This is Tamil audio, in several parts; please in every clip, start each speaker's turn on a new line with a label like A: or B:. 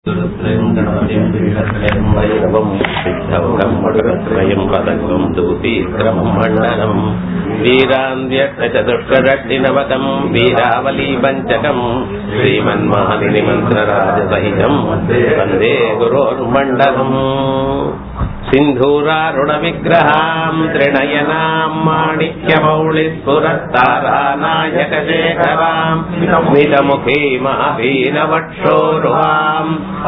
A: त्रयम् पदकम् दूतीक्रमम् मण्डलम् वीरान्त्यक्षचतुष्करड्डिनवकम् वीरावली पञ्चकम् श्रीमन्मालिनिमन्त्रराजसहितम् वन्दे गुरोर्मण्डलम् सिन्धूरारुणविग्रहाम् त्रिणयनाम् माणिक्यमौलिस्फुरत्तारानायकशेखराम् स्मितमुखीमाभीनवक्षोरुहाम्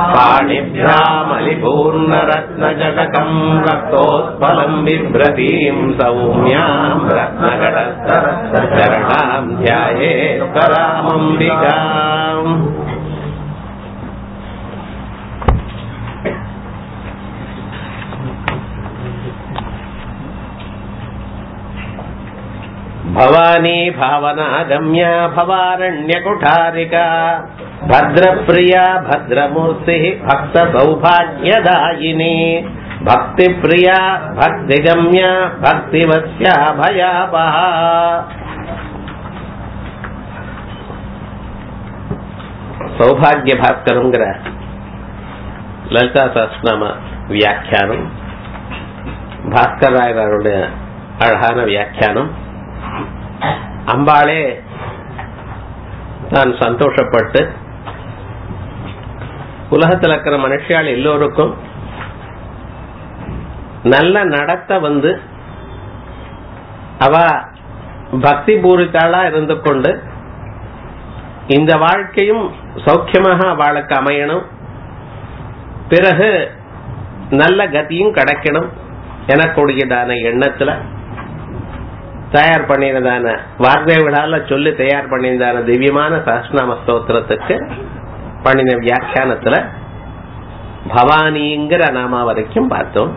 A: पाणिभ्यामलिपूर्णरत्नजटकम् रक्तोत्पलम् बिभ्रतीम् सौम्याम् रत्नगडस्तरणाम् ध्यायेत्करामम्बिकाम् भवानी भावनागम्या भवारण्यकुठारिका भद्रप्रिया भद्रमूर्तिः भक्तसौभाग्यदायिनी भक्तिप्रिया भक्तिगम्या भक्तिवत्या भयापहा சௌபாகிய பாஸ்கரங்கிற லலிதா சஹஸ்நாம வியாக்கியானம் பாஸ்கர் ராயருடைய அழகான வியாக்கியானம் அம்பாளே தான் சந்தோஷப்பட்டு உலகத்தில் இருக்கிற மனுஷியால் எல்லோருக்கும் நல்ல நடத்த வந்து அவ பக்தி பூரித்தாளா இருந்து கொண்டு இந்த வாழ்க்கையும் சௌக்கியமாக அவளுக்கு அமையணும் பிறகு நல்ல கதியும் கிடைக்கணும் எனக்கூடியதான எண்ணத்துல தயார் பண்ணினதான வார்த்தைகளால சொல்லி தயார் பண்ணினதான திவ்யமான சஹஸ்நாம ஸ்தோத்திரத்துக்கு பண்ணின வியாக்கியானத்துல பவானிங்கிற நாமா வரைக்கும் பார்த்தோம்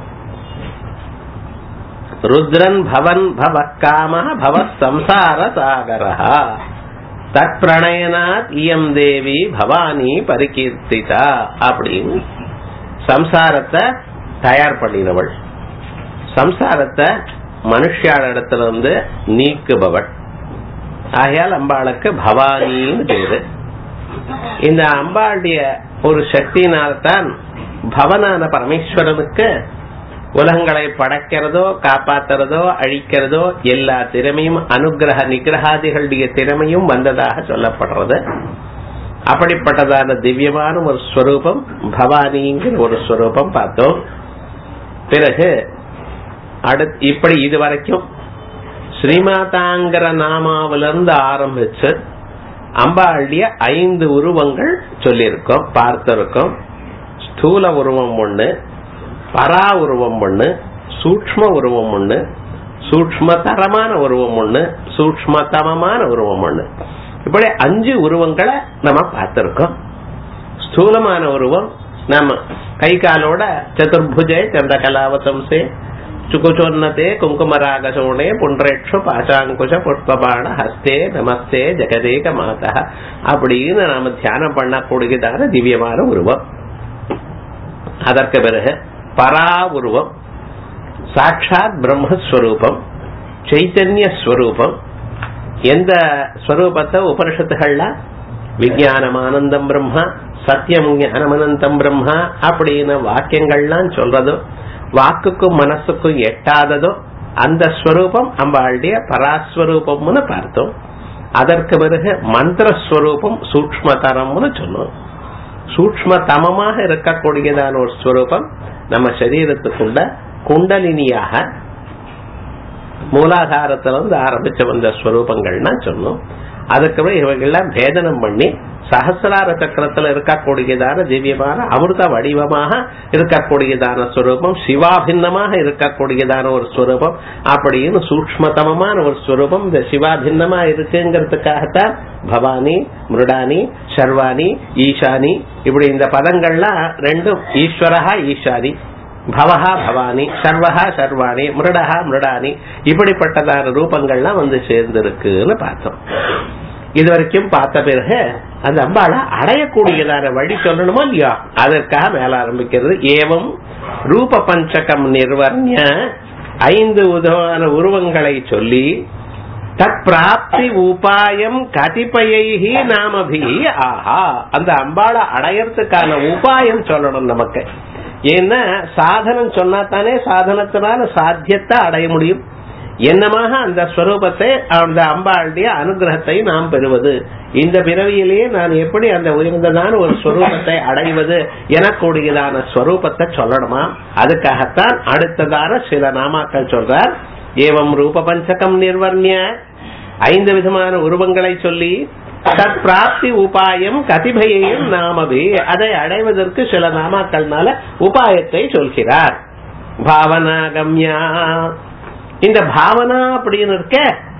A: ருத்ரன் பவன் பவ காம பவ சம்சார சாகரா தத் பிரணயனாத் இயம் தேவி பவானி பரிகீர்த்திதா அப்படின்னு சம்சாரத்தை தயார் பண்ணினவள் சம்சாரத்தை மனுஷியாள இடத்துல வந்து நீக்குபவள் ஆகையால் அம்பாளுக்கு பவானின்னு பேரு இந்த அம்பாளுடைய ஒரு சக்தியினால்தான் பவனான பரமேஸ்வரனுக்கு உலகங்களை படைக்கிறதோ காப்பாத்துறதோ அழிக்கிறதோ எல்லா திறமையும் அனுகிரக நிகிரகாதிகளுடைய திறமையும் வந்ததாக சொல்லப்படுறது அப்படிப்பட்டதான திவ்யமான ஒரு ஸ்வரூபம் பவானிங்கிற ஒரு ஸ்வரூபம் பார்த்தோம் பிறகு அடுத்து இப்படி இதுவரைக்கும் ஸ்ரீமாதாங்கிற நாமாவிலிருந்து ஆரம்பிச்சு அம்பாளுடைய ஐந்து உருவங்கள் சொல்லியிருக்கோம் பார்த்திருக்கோம் ஸ்தூல உருவம் ஒண்ணு பரா உருவம் ஒண்ணு சூக்ம உருவம் ஒண்ணு சூக்மதரமான உருவம் ஒண்ணு சூக்மதமமான உருவம் ஒண்ணு இப்படி அஞ்சு உருவங்களை நம்ம பார்த்திருக்கோம் ஸ்தூலமான உருவம் நம்ம கை காலோட சதுர்புஜே சந்திரகலாவதம்சே சுகுச்சோன்னதே குங்குமராகசோணே புன்றேட்சு பாசாங்குஷ புஷ்பபாண ஹஸ்தே நமஸ்தே ஜெகதேக மாதா அப்படின்னு நாம தியானம் பண்ணக்கூடியதான திவ்யமான உருவம் அதற்கு பிறகு பரா உருவம் சாட்சாத் பிரம்மஸ்வரூபம் சைத்தன்ய ஸ்வரூபம் எந்த ஸ்வரூபத்தை உபனிஷத்துகள்ல விஜயானம் ஆனந்தம் பிரம்மா சத்தியம் ஞானமனந்தம் பிரம்மா அப்படின்னு வாக்கியங்கள்லாம் சொல்றதோ வாக்குக்கும் மனசுக்கும் எட்டாததோ அந்த ஸ்வரூபம் அம்பாளுடைய பராஸ்வரூபம்னு பார்த்தோம் அதற்கு பிறகு மந்திரஸ்வரூபம் சூக்மதரம்னு சொன்னோம் சூக்மதமமாக இருக்கக்கூடியதான ஒரு ஸ்வரூபம் நம்ம சரீரத்துக்குள்ள குண்டலினியாக மூலாதாரத்துல இருந்து ஆரம்பிச்ச வந்த ஸ்வரூபங்கள்னா சொன்னோம் அதுக்கப்புறம் இவைகள்லாம் பேதனம் பண்ணி சகசிரார சக்கரத்துல இருக்கக்கூடியதான திவ்யமான அமிர்த வடிவமாக இருக்கக்கூடியதான ஸ்வரூபம் சிவாபின்னமாக இருக்கக்கூடியதான ஒரு ஸ்வரூபம் அப்படின்னு சூக்மதமமான ஒரு ஸ்வரூபம் இந்த சிவாபின்னமா இருக்குங்கிறதுக்காகத்தான் பவானி மிருடானி சர்வாணி ஈஷானி இப்படி இந்த பதங்கள்லாம் ரெண்டும் ஈஸ்வரஹா ஈஷானி பவஹா பவானி சர்வஹா சர்வாணி மிருடஹா மிருடானி இப்படிப்பட்டதான ரூபங்கள்லாம் வந்து சேர்ந்திருக்குன்னு பார்த்தோம் இது வரைக்கும் பார்த்த பிறகு அந்த அம்பாளை அடையக்கூடியதான வழி சொல்லணுமோ இல்லையா அதற்காக மேல ஆரம்பிக்கிறது ஏவம் ரூப பஞ்சகம் நிர்வர்ணிய ஐந்து விதமான உருவங்களை சொல்லி தத் பிராப்தி உபாயம் கதிப்பயைஹி நாமபி ஆஹா அந்த அம்பாளை அடையறதுக்கான உபாயம் சொல்லணும் நமக்கு ஏன்னா சாதனம் சொன்னா தானே சாதனத்தினால சாத்தியத்தை அடைய முடியும் என்னமாக அந்த ஸ்வரூபத்தை அந்த அம்பாளுடைய அனுகிரகத்தை நாம் பெறுவது இந்த பிறவியிலேயே நான் எப்படி அந்த உயர்ந்ததான ஒரு ஸ்வரூபத்தை அடைவது எனக்கூடியதான ஸ்வரூபத்தை சொல்லணுமா அதுக்காகத்தான் அடுத்ததான சில நாமாக்கள் சொல்றார் ஏவம் ரூப பஞ்சகம் நிர்வர்ணிய ஐந்து விதமான உருவங்களை சொல்லி தத் பிராப்தி உபாயம் கதிபையையும் நாமவே அதை அடைவதற்கு சில நாமாக்கள்னால உபாயத்தை சொல்கிறார் பாவனா கம்யா இந்த பாவனா அப்படின்னு இருக்க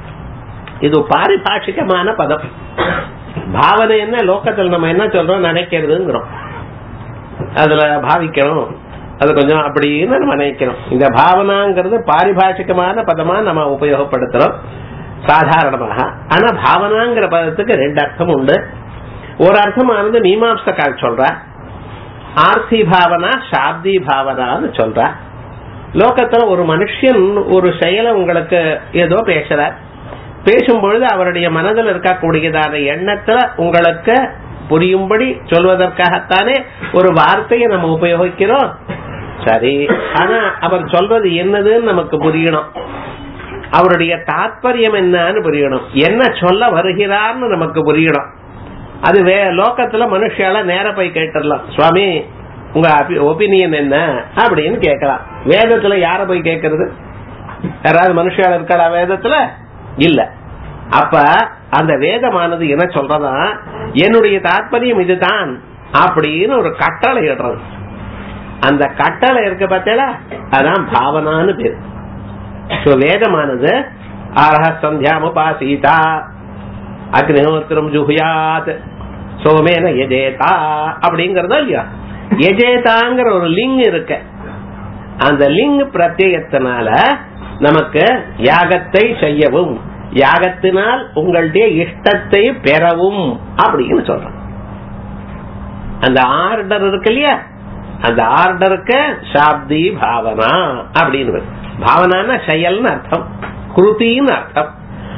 A: இது பாரிபாட்சிகமான பதம் பாவனை என்ன லோக்கத்தில் நம்ம என்ன சொல்றோம் நினைக்கிறதுங்கிறோம் அதுல பாவிக்கணும் அது கொஞ்சம் அப்படின்னு நம்ம நினைக்கிறோம் இந்த பாவனாங்கிறது பாரிபாட்சிகமான பதமா நம்ம உபயோகப்படுத்துறோம் சாதாரணமாக ஆனா பாவனாங்கிற பதத்துக்கு ரெண்டு அர்த்தம் உண்டு ஒரு அர்த்தமானது மீமாம்சக்கால் சொல்ற ஆர்த்தி பாவனா சாப்தி பாவனான்னு சொல்ற லோகத்துல ஒரு மனுஷன் ஒரு செயலை உங்களுக்கு ஏதோ பேசுறார் பேசும் பொழுது அவருடைய மனதில் இருக்கக்கூடியதான எண்ணத்துல உங்களுக்கு புரியும்படி சொல்வதற்காகத்தானே ஒரு வார்த்தையை நம்ம உபயோகிக்கிறோம் சரி ஆனா அவர் சொல்றது என்னதுன்னு நமக்கு புரியணும் அவருடைய தாத்பரியம் என்னன்னு புரியணும் என்ன சொல்ல வருகிறார்னு நமக்கு புரியணும் அது வே லோக்கத்துல மனுஷால நேர போய் கேட்டுடலாம் சுவாமி உங்க ஒப்பீனியன் என்ன அப்படின்னு கேட்கலாம் வேதத்துல யார போய் கேட்கறது யாராவது மனுஷால இருக்காளா வேதத்துல இல்ல அப்ப அந்த வேதமானது என்ன சொல்றதா என்னுடைய தாற்பயம் இதுதான் அப்படின்னு ஒரு கட்டளை இடுறது அந்த கட்டளை இருக்க பார்த்தா அதான் பாவனான்னு பேர் So, வேதமானது ஆரஹ சந்தியாமுபாசீதா அக்னிஹோத்திரம் ஜுஹுயாத் சோமேன எஜேதா அப்படிங்கறதா இல்லையா எஜேதாங்கிற ஒரு லிங் இருக்கு அந்த லிங் பிரத்யத்தினால நமக்கு யாகத்தை செய்யவும் யாகத்தினால் உங்களுடைய இஷ்டத்தை பெறவும் அப்படின்னு சொல்றோம் அந்த ஆர்டர் இருக்கு இல்லையா அந்த ஆர்டருக்கு சாப்தி பாவனா அப்படின்னு வரும். பாவனான செயல்னு அர்த்தம் குருத்தின்னு அர்த்தம்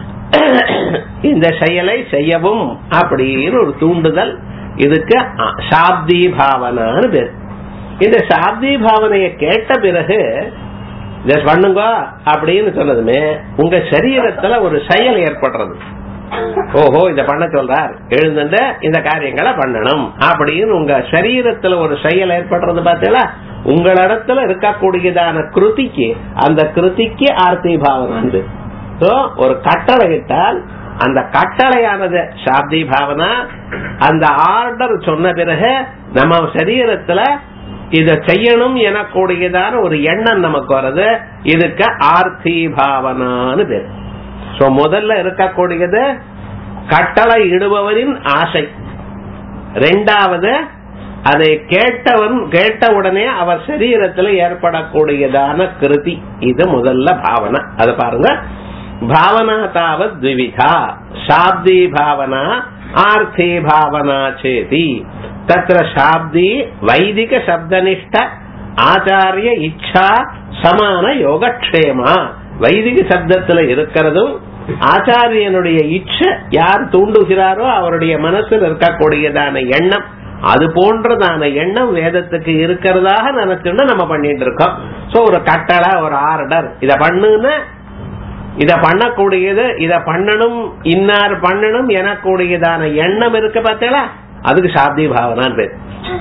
A: இந்த செயலை செய்யவும் அப்படின்னு ஒரு தூண்டுதல் இதுக்கு அ- சாப்தி பாவனான்னு பேர் இந்த சாப்தி பாவனையை கேட்ட பிறகு இத பண்ணுங்க அப்படின்னு சொன்னதுமே உங்க சரீரத்துல ஒரு செயல் ஏற்படுறது ஓஹோ இத பண்ண சொல்றார் எழுந்துட்டு இந்த காரியங்களை பண்ணணும் அப்படின்னு உங்க சரீரத்துல ஒரு செயல் ஏற்படுறது பார்த்தீங்களா உங்களிடத்துல இருக்கக்கூடியதான கிருதிக்கு அந்த கிருதிக்கு ஆர்த்தி பாவனை So, ஒரு கட்டளை இட்டால் அந்த கட்டளையானது சாப்தி பாவனா அந்த ஆர்டர் சொன்ன பிறகு நம்ம சரீரத்துல இத செய்யணும் எனக்கூடியதான ஒரு எண்ணம் நமக்கு வருது இதுக்கு ஆர்த்தி பாவனான்னு பேர் சோ முதல்ல இருக்கக்கூடியது கட்டளை இடுபவரின் ஆசை ரெண்டாவது அதை கேட்டவன் கேட்ட உடனே அவர் சரீரத்தில் ஏற்படக்கூடியதான கிருதி இது முதல்ல பாவனை அது பாருங்க பாவனா தாவத் த்விவிதா சாப்தி பாவனா ஆர்த்தி பாவனா சேதி தத்ர சாப்தி வைதிக சப்தனிஷ்ட ஆச்சாரிய இச்சா சமான யோகக்ஷேமா வைதிக சப்தத்துல இருக்கிறதும் ஆச்சாரியனுடைய இச்சை யார் தூண்டுகிறாரோ அவருடைய மனசில் இருக்கக்கூடியதான எண்ணம் அது போன்றதான எண்ணம் வேதத்துக்கு இருக்கிறதாக நினைச்சுட்டு நம்ம பண்ணிட்டு இருக்கோம் சோ ஒரு கட்டளை ஒரு ஆர்டர் இத பண்ணுன்னு இத பண்ணக்கூடியது இத பண்ணணும் இன்னார் பண்ணணும் எனக்கூடியதான எண்ணம் இருக்கு பார்த்தீங்களா அதுக்கு சாப்தி பாவனான் பேர்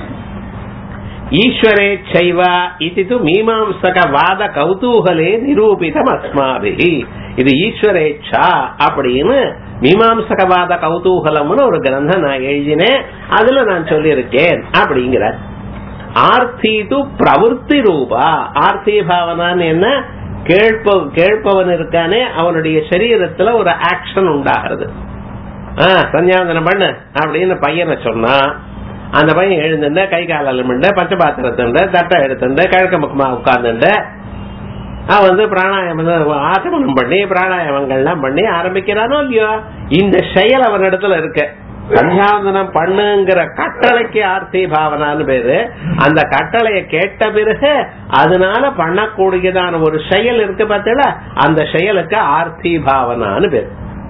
A: ஈஸ்வரே சைவா இது து மீமாம்சக வாத கௌதூகலே நிரூபிதம் அஸ்மாபிஹி இது ஈஸ்வரேச்சா அப்படின்னு மீமாம்சகவாத கௌதூகலம்னு ஒரு கிரந்தம் நான் எழுதினேன் அதுல நான் சொல்லியிருக்கேன் அப்படிங்கிறார் ஆர்த்தி து பிரவருத்தி ரூபா ஆர்த்தி பாவனான்னு என்ன கேட்ப கேட்பவன் இருக்கானே அவனுடைய சரீரத்துல ஒரு ஆக்ஷன் உண்டாகிறது ஆ, சந்தியாவந்தனம் பண்ணு அப்படின்னு பையனை சொன்னா அந்த பையன் எழுந்துண்டு கை காலில் மிண்டு பச்சை பாத்திரத்துண்டு தட்டை எடுத்துண்டு கிழக்கு பக்கமா உட்கார்ந்துண்டு அவன் வந்து பிராணாயாமம் ஆசமனம் பண்ணி பிராணாயாமங்கள்லாம் பண்ணி ஆரம்பிக்கிறானோ இல்லையோ இந்த செயல் அவன் இடத்துல இருக்கு சந்தியாவந்தனம் பண்ணுங்கிற கட்டளைக்கு ஆர்த்தி பாவனான்னு பேரு அந்த கட்டளையை கேட்ட பிறகு அதனால பண்ணக்கூடியதான ஒரு செயல் இருக்கு பார்த்தீங்களா அந்த செயலுக்கு ஆர்த்தி பாவனான்னு பேரு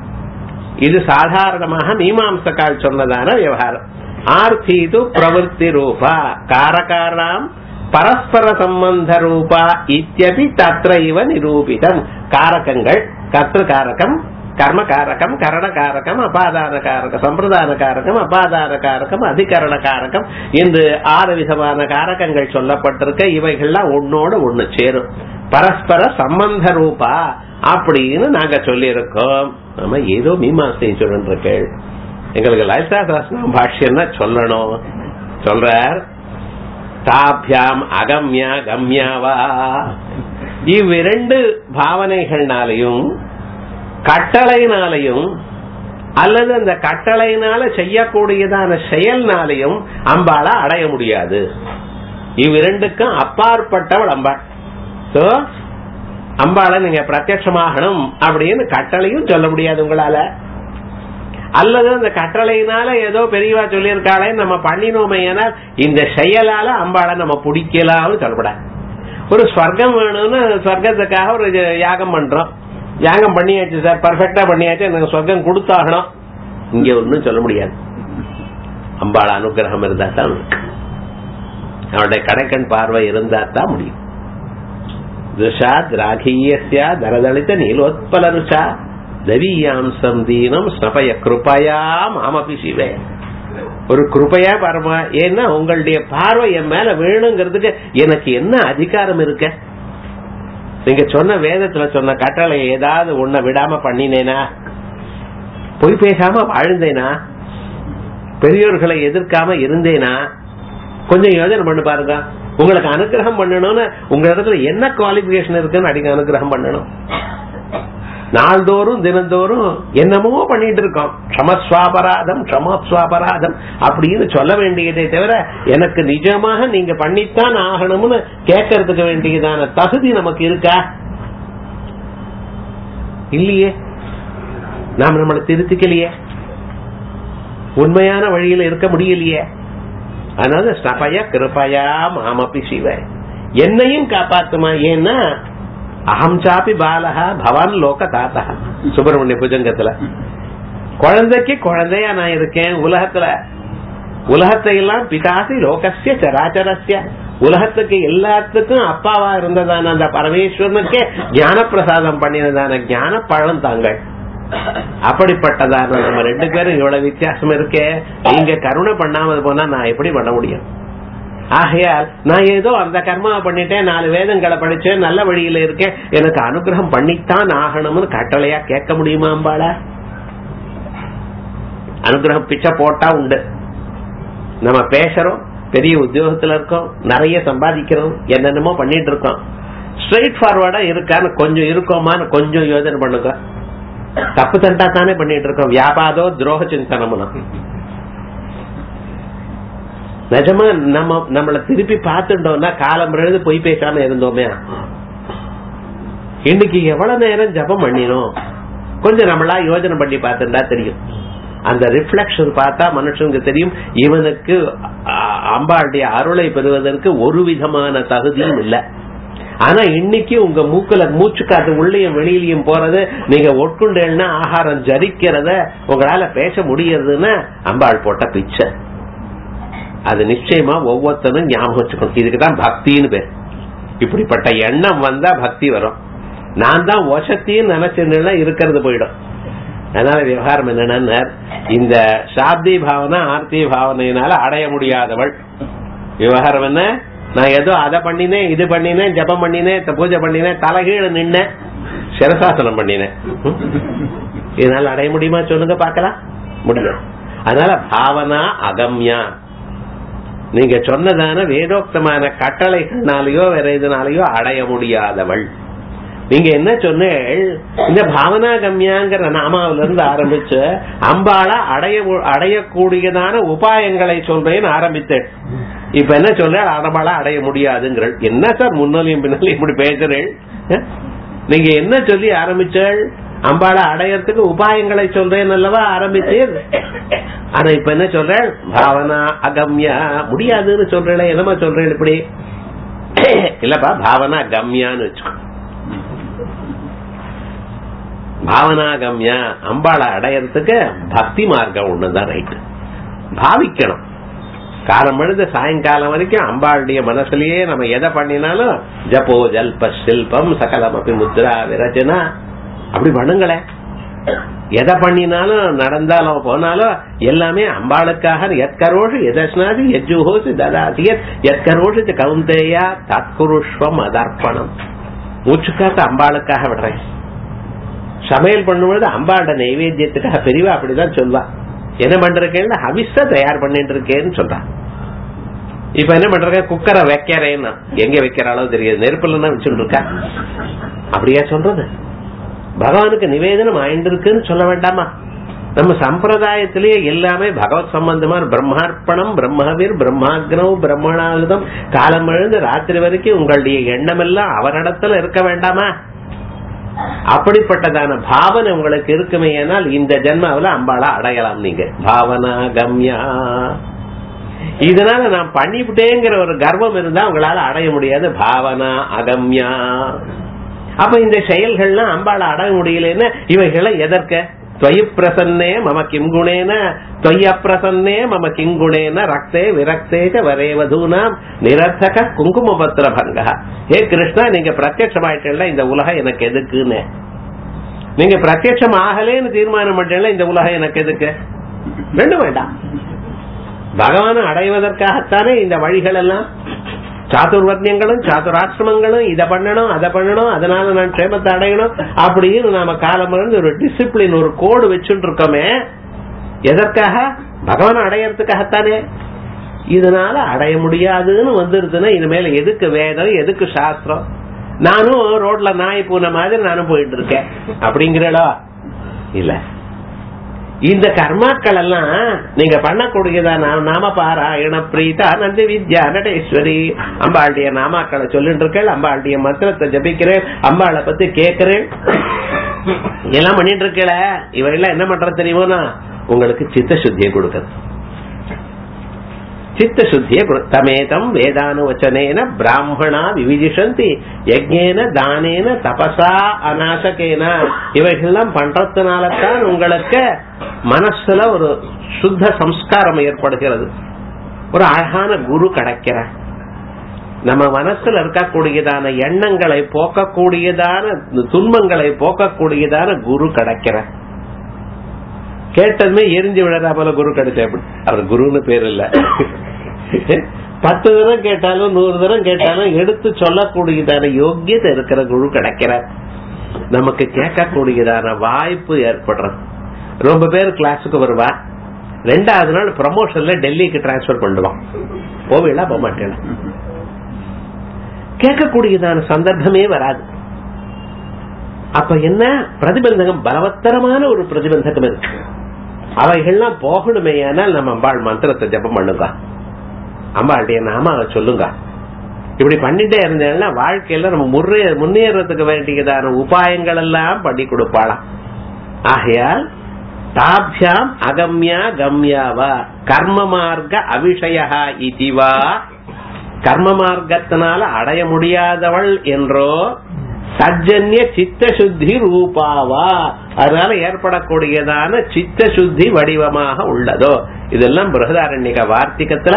A: இது சாதாரணமாக மீமாம்சக்கால் சொன்னதான விவகாரம் ஆர்த்தீது பிரவருத்தி ரூபா காரகாராம் பரஸ்பர சம்பந்த ரூபா இத்தியபி தத்ர இவ நிரூபிதம் காரகங்கள் கர்த்த காரகம் கர்ம காரகம் கரண காரகம் அபாதான காரகம் சம்பிரதான காரகம் அபாதான காரகம் அதிகரண காரகம் என்று ஆறு விதமான காரகங்கள் சொல்லப்பட்டிருக்க இவைகள்லாம் ஒன்னோட ஒண்ணு சேரும் பரஸ்பர சம்பந்த ரூபா அப்படின்னு நாங்க சொல்லியிருக்கோம் நம்ம ஏதோ மீமாசை சொல்லிருக்கேள் எங்களுக்கு லலிதா சாஸ்திரம் பாஷ்யம்னா சொல்லணும் சொல்றார் தாபியாம் அகம்யா கம்யாவா இவ்விரண்டு பாவனைகள்னாலையும் கட்டளையினாலையும் அல்லது அந்த கட்டளையினால செய்யக்கூடியதான செயல்னாலையும் அம்பாள அடைய முடியாது இவ்விரண்டுக்கும் அப்பாற்பட்டவள் அம்பாள் So, அம்பாளை நீங்க பிரத்யட்சமாகணும் அப்படின்னு கட்டளையும் சொல்ல முடியாது உங்களால அல்லது அந்த கட்டளையினால ஏதோ பெரியவா சொல்லியிருக்காளே நம்ம பண்ணினோமே ஏனால் இந்த செயலால அம்பாளை நம்ம பிடிக்கலாம்னு சொல்லப்படாது ஒரு ஸ்வர்க்கம் வேணும்னு ஸ்வர்க்கத்துக்காக ஒரு யாகம் பண்றோம் யாகம் பண்ணியாச்சு சார் பர்ஃபெக்டா பண்ணியாச்சு எனக்கு சொர்க்கம் கொடுத்தாகணும் இங்க ஒன்னும் சொல்ல முடியாது அம்பாள அனுகிரகம் இருந்தா தான் உனக்கு. அவனுடைய கடைக்கண் பார்வை இருந்தா தான் முடியும் துஷாத் ராகீயஸ்யா தரதளித்த நீலோத்பலருஷா தவீயாம்சம் தீனம் ஸ்னபய கிருபயா மாமபி சிவே ஒரு கிருபையா பாருமா ஏன்னா உங்களுடைய பார்வை என் மேல வேணுங்கிறதுக்கு எனக்கு என்ன அதிகாரம் இருக்க நீங்க சொன்ன வேதத்துல சொன்ன கட்டளை ஏதாவது உன்னை விடாம பண்ணினேனா பொய் பேசாம வாழ்ந்தேனா பெரியோர்களை எதிர்க்காம இருந்தேனா கொஞ்சம் யோசனை பண்ணி பாருங்க உங்களுக்கு அனுகிரகம் பண்ணணும்னு உங்க இடத்துல என்ன குவாலிபிகேஷன் இருக்குன்னு அடிக்க அனுகிரகம் பண்ணணும் நாள்தோறும் தினந்தோறும் என்னமோ பண்ணிட்டு இருக்கோம் க்ஷமஸ்வாபராதம் க்ஷமஸ்வாபராதம் அப்படின்னு சொல்ல வேண்டியதே தவிர எனக்கு நிஜமாக நீங்க பண்ணித்தான் ஆகணும்னு கேட்கறதுக்கு வேண்டியதான தகுதி நமக்கு இருக்கா இல்லையே நாம நம்மளை திருத்திக்கலையே உண்மையான வழியில இருக்க முடியலையே அதனால ஸ்னபய கிருபயா மாமப்பி சிவ என்னையும் காப்பாத்துமா ஏன்னா அகம் சாப்பி பாலகா பவான் லோக தாத்தா சுப்பிரமணிய புஜங்கத்துல குழந்தைக்கு குழந்தையா நான் இருக்கேன் உலகத்துல உலகத்தை எல்லாம் பிதாசி லோகசிய சராச்சரஸ்ய உலகத்துக்கு எல்லாத்துக்கும் அப்பாவா இருந்ததான அந்த பரமேஸ்வரனுக்கே ஞான பிரசாதம் பண்ணினதான ஞான பழம் தாங்கள் அப்படிப்பட்டதான நம்ம ரெண்டு பேரும் இவ்வளவு வித்தியாசம் இருக்கே நீங்க கருணை பண்ணாமல் போனா நான் எப்படி பண்ண முடியும் ஆகையால் நான் ஏதோ அந்த கர்மாவை பண்ணிட்டேன் நாலு வேதங்களை படிச்சேன் நல்ல வழியில இருக்கேன் எனக்கு அனுகிரகம் பண்ணித்தான் ஆகணும்னு கட்டளையா கேட்க முடியுமா அம்பாள அனுகிரகம் பிச்சை போட்டா உண்டு நம்ம பேசுறோம் பெரிய உத்தியோகத்துல இருக்கோம் நிறைய சம்பாதிக்கிறோம் என்னென்னமோ பண்ணிட்டு இருக்கோம் ஸ்ட்ரெயிட் ஃபார்வர்டா இருக்கான்னு கொஞ்சம் இருக்கோமான்னு கொஞ்சம் யோசனை பண்ணுங்க தப்பு தண்டா தானே பண்ணிட்டு இருக்கோம் வியாபாதோ துரோக சிந்தனம்னு நிஜமா நம்ம நம்மள திருப்பி பார்த்துட்டோம்னா காலம் எழுது பொய் பேசாம இருந்தோமே இன்னைக்கு எவ்வளவு நேரம் ஜபம் பண்ணினோம் கொஞ்சம் நம்மளா யோஜனை பண்ணி பார்த்துட்டா தெரியும் அந்த ரிஃப்ளெக்ஷன் பார்த்தா மனுஷனுக்கு தெரியும் இவனுக்கு அ- அம்பாளுடைய அருளை பெறுவதற்கு ஒரு விதமான தகுதியும் இல்லை ஆனா இன்னைக்கு உங்க மூக்குல மூச்சு காத்து உள்ளேயும் வெளியிலயும் போறது நீங்க ஒட்குண்டேன்னா ஆகாரம் ஜரிக்கிறத உங்களால பேச முடியறதுன்னா அம்பாள் போட்ட பிச்சை அது நிச்சயமா ஒவ்வொருத்தரும் ஞாபகம் வச்சுக்கணும் இதுக்குதான் பக்தின்னு பேர் இப்படிப்பட்ட எண்ணம் வந்தா பக்தி வரும் நான் தான் வசத்தின்னு நினைச்சிருந்தேன்னா இருக்கிறது போயிடும் அதனால விவகாரம் என்னன்னா இந்த சாப்தி பாவனை ஆர்த்தி பாவனையினால அடைய முடியாதவள் விவகாரம் என்ன நான் ஏதோ அதை பண்ணினேன் இது பண்ணினேன் ஜபம் பண்ணினேன் த- பூஜை பண்ணினேன் தலைகீழ நின்னேன் சிரசாசனம் பண்ணினேன் ம்? இதனால அடைய முடியுமா சொல்லுங்க பார்க்கலாம் முடியும் அதனால பாவனா அகம்யா நீங்க சொன்னதான வேதோக்தமான கட்டளைகள்னாலயோ வேற எதுனாலயோ அடைய முடியாதவள் நீங்க என்ன சொன்னேள் இந்த பாவனா கம்யாங்கிற நாமாவில இருந்து ஆரம்பிச்சு அம்பாளா அடைய அடையக்கூடியதான உபாயங்களை சொல்றேன்னு ஆரம்பித்தேன் இப்ப என்ன சொல்ற அம்பாளா அடைய முடியாதுங்கிறள் என்ன சார் முன்னாலையும் பின்னாலையும் இப்படி பேசுறேள் அஹ்? நீங்க என்ன சொல்லி ஆரம்பிச்சள் அம்பாளை அடையறதுக்கு உபாயங்களை சொல்றேன் அல்லவா ஆரம்பிச்சேன் ஆனா இப்ப என்ன சொல்ற பாவனா அகம்யா முடியாதுன்னு சொல்றேன் என்னமா சொல்றேன் இப்படி இல்லப்பா பாவனா கம்யான்னு வச்சுக்கோ பாவனாகம்யா அம்பாளை அடையறதுக்கு பக்தி மார்க்கம் ஒண்ணுதான் ரைட் பாவிக்கணும் காலம் எழுத சாயங்காலம் வரைக்கும் அம்பாளுடைய மனசுலயே நம்ம எதை பண்ணினாலும் ஜப்போ ஜல்ப சில்பம் சகலம் அப்படி முத்ரா விரச்சனா அப்படி பண்ணுங்களேன் எதை பண்ணினாலும் நடந்தாலும் போனாலும் எல்லாமே அம்பாளுக்காக எத்கரோஷு எதஸ்னாதி எஜ்ஜுஹோசு ததாசியத் எத்கரோஷு கவுந்தேயா தத்குருஷ்வம் அதர்ப்பணம் மூச்சுக்காத்த அம்பாளுக்காக விடுறேன் சமையல் பண்ணும்போது அம்பாளோட நைவேத்தியத்துக்காக பெரியவா அப்படிதான் சொல்வா என்ன பண்றேன்னு ஹவிஸ தயார் பண்ணிட்டு இருக்கேன்னு சொல்றான் இப்ப என்ன பண்றேன் குக்கரை வைக்கிறேன்னா எங்க வைக்கிற அளவு தெரியாது நெருப்புல தான் வச்சுட்டு இருக்கா அப்படியா சொல்றது பகவானுக்கு நிவேதனம் ஆயிட்டு இருக்குன்னு சொல்ல வேண்டாமா நம்ம சம்பிரதாயத்திலேயே எல்லாமே பகவத் சம்பந்தமான பிரம்மார்ப்பணம் பிரம்மவீர் பிரம்மாக்னவ் பிரம்மணாயுதம் காலம் எழுந்து ராத்திரி வரைக்கும் உங்களுடைய எண்ணம் எல்லாம் அவரிடத்துல இருக்க வேண்டாமா அப்படிப்பட்டதான பாவனை உங்களுக்கு இருக்குமே ஏனால் இந்த ஜென்மாவில அம்பாளா அடையலாம் நீங்க பாவனா கம்யா இதனால நான் பண்ணிவிட்டேங்கிற ஒரு கர்வம் இருந்தா உங்களால அடைய முடியாது பாவனா அகம்யா அப்ப இந்த செயல்கள்லாம் அம்பாளை அடைய முடியலன்னு இவைகளை எதற்க துவயி பிரசன்னே மம கிம் குணேன துவய பிரசன்னே மம கிங்குணேன ரக்தே விரக்தேக வரேவதூனாம் நிரர்த்தக குங்குமபத்திர பங்க ஏ கிருஷ்ணா நீங்க பிரத்யட்சமாயிட்டல இந்த உலகம் எனக்கு எதுக்குன்னு நீங்க பிரத்யட்சம் ஆகலேன்னு தீர்மானம் பண்ணல இந்த உலகம் எனக்கு எதுக்கு ரெண்டு வேண்டாம் பகவானை அடைவதற்காகத்தானே இந்த வழிகள் எல்லாம் சாதுர்வர்ணியங்களும் சாதுராசிரமங்களும் இதை பண்ணணும் அதை பண்ணணும் அதனால நான் க்ஷேமத்தை அடையணும் அப்படின்னு நாம காலம் ஒரு டிசிப்ளின் ஒரு கோடு வச்சுட்டு இருக்கோமே எதற்காக பகவான் அடையறதுக்காகத்தானே இதனால அடைய முடியாதுன்னு வந்துருதுன்னா இனிமேல எதுக்கு வேதம் எதுக்கு சாஸ்திரம் நானும் ரோட்ல நாய் பூனை மாதிரி நானும் போயிட்டு இருக்கேன் அப்படிங்கிறடா இல்ல இந்த கர்மாக்கள் எல்லாம் நீங்க பண்ணக்கூடியதான நாம பாராயண பிரீதா நந்தி வித்யா நடேஸ்வரி அம்பாளுடைய நாமாக்களை சொல்லிட்டு இருக்கேன் அம்பாளுடைய மந்திரத்தை ஜபிக்கிறேன் அம்பாளை பத்தி கேட்கிறேன் எல்லாம் பண்ணிட்டு இருக்கல இவையெல்லாம் என்ன பண்ற தெரியுமோனா உங்களுக்கு சித்த சுத்தியை கொடுக்குது சித்த சுத்தியை தமேதம் வேதானுவச்சனேன பிராமணா விவிதிஷந்தி யஜ்ஞேன தானேன தபசா அநாசகேன இவைகள்லாம் பண்றதுனாலதான் உங்களுக்கு மனசுல ஒரு சுத்த சம்ஸ்காரம் ஏற்படுகிறது ஒரு அழகான குரு கிடைக்கிற நம்ம மனசுல இருக்கக்கூடியதான எண்ணங்களை போக்கக்கூடியதான துன்பங்களை போக்கக்கூடியதான குரு கிடைக்கிற கேட்டதுமே எரிஞ்சு விழறா போல குரு கிடைச்சா அவர் குருன்னு பேர் இல்ல பத்து தரம் கேட்டாலும் நூறு தரம் கேட்டாலும் எடுத்து சொல்லக்கூடியதான யோக்கியத்தை இருக்கிற குரு கிடைக்கிற நமக்கு கேட்கக்கூடியதான வாய்ப்பு ஏற்படுறது ரொம்ப பேர் கிளாஸுக்கு வருவா ரெண்டாவது நாள் ப்ரமோஷன்ல டெல்லிக்கு டிரான்ஸ்பர் பண்ணுவான் போவீங்களா போக மாட்டேன் கேட்கக்கூடியதான சந்தர்ப்பமே வராது அப்ப என்ன பிரதிபந்தகம் பலவத்தரமான ஒரு பிரதிபந்தகம் இருக்கு அவைகள்லாம் போகணுமே ஆனால் நம்ம அம்பாள் மந்திரத்தை ஜபம் பண்ணுங்க அம்பாளுடைய நாம சொல்லுங்க இப்படி பண்ணிட்டே இருந்தேன்னா வாழ்க்கையில நம்ம முன்னே முன்னேறதுக்கு வேண்டியதான உபாயங்கள் எல்லாம் பண்ணி கொடுப்பாளாம் ஆகையால் தாபியாம் அகம்யா கம்யாவா கர்ம மார்க்க அவிஷயா இதுவா கர்ம மார்க்கத்தினால அடைய முடியாதவள் என்றோ சஜன்ய சித்த சுத்தி ரூபாவா அதனால ஏற்படக்கூடியதான சித்த சுத்தி வடிவமாக உள்ளதோ இதெல்லாம் பிரகதாரண்யக வார்த்திகத்துல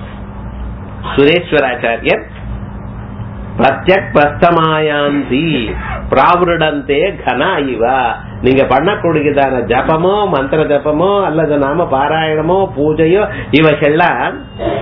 A: சுரேஸ்வராச்சாரியர் பிரத்யக் பிரஸ்தமாயாந்தி பிராவிருடந்தே கனா இவா நீங்க பண்ணக்கூடியதான ஜபமோ மந்திர ஜபமோ அல்லது நாம பாராயணமோ பூஜையோ இவைகள்லாம்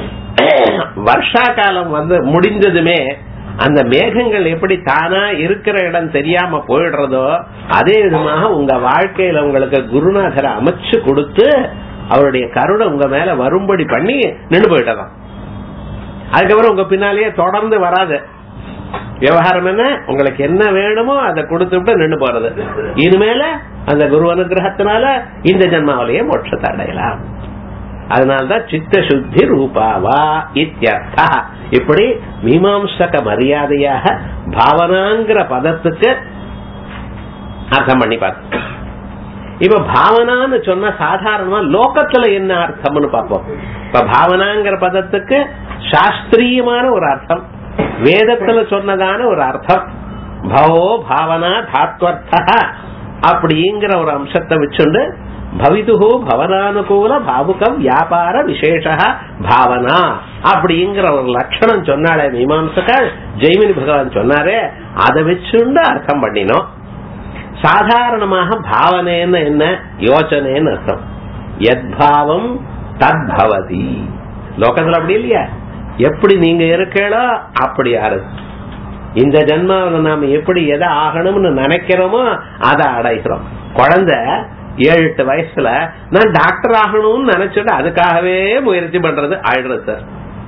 A: வருஷா காலம் வந்து முடிஞ்சதுமே அந்த மேகங்கள் எப்படி தானா இருக்கிற இடம் தெரியாம போயிடுறதோ அதே விதமாக உங்க வாழ்க்கையில உங்களுக்கு குருநாதரை அமைச்சு கொடுத்து அவருடைய கருணை உங்க மேல வரும்படி பண்ணி நின்று போயிட்டதான் அதுக்கப்புறம் உங்க பின்னாலேயே தொடர்ந்து வராது விவகாரம் என்ன உங்களுக்கு என்ன வேணுமோ அதை கொடுத்துட்டு நின்று போறது இனிமேல அந்த குரு அனுகிரகத்தினால இந்த ஜென்மாவிலேயே மோட்சத்தை அடையலாம் அதனால்தான் சித்த சுத்தி ரூபாவா இத்தியர்த்தா இப்படி மீமாம்சக மரியாதையாக பாவனாங்கிற பதத்துக்கு அர்த்தம் பண்ணி பார்த்தோம் இப்ப பாவனான்னு சொன்னா சாதாரணமா லோகத்துல என்ன அர்த்தம்னு பார்ப்போம் இப்ப பாவனாங்கிற பதத்துக்கு சாஸ்திரியமான ஒரு அர்த்தம் வேதத்துல சொன்னதான ஒரு அர்த்தம் பவோ பாவனா தாத்வர்த்தா அப்படிங்கிற ஒரு அம்சத்தை வச்சுண்டு பவிதுகு பவனானுகூல பாவுகம் வியாபார விசேஷ பாவனா அப்படிங்கிற ஒரு லட்சணம் சொன்னாலே மீமாம்சகர் ஜெய்மினி பகவான் சொன்னாரே அதை வச்சுண்டு அர்த்தம் பண்ணினோம் சாதாரணமாக பாவனைன்னு என்ன யோசனைன்னு அர்த்தம் எத்பாவம் தத்பவதி லோகத்துல அப்படி இல்லையா எப்படி நீங்க இருக்கீங்களோ அப்படி யாரு இந்த ஜென்மாவில் நாம எப்படி எதை ஆகணும்னு நினைக்கிறோமோ அதை அடைகிறோம் குழந்தை ஏழு எட்டு வயசுல நான் டாக்டர் ஆகணும்னு நினைச்சிட்டு அதுக்காகவே முயற்சி பண்றது ஆயிடுறது சார்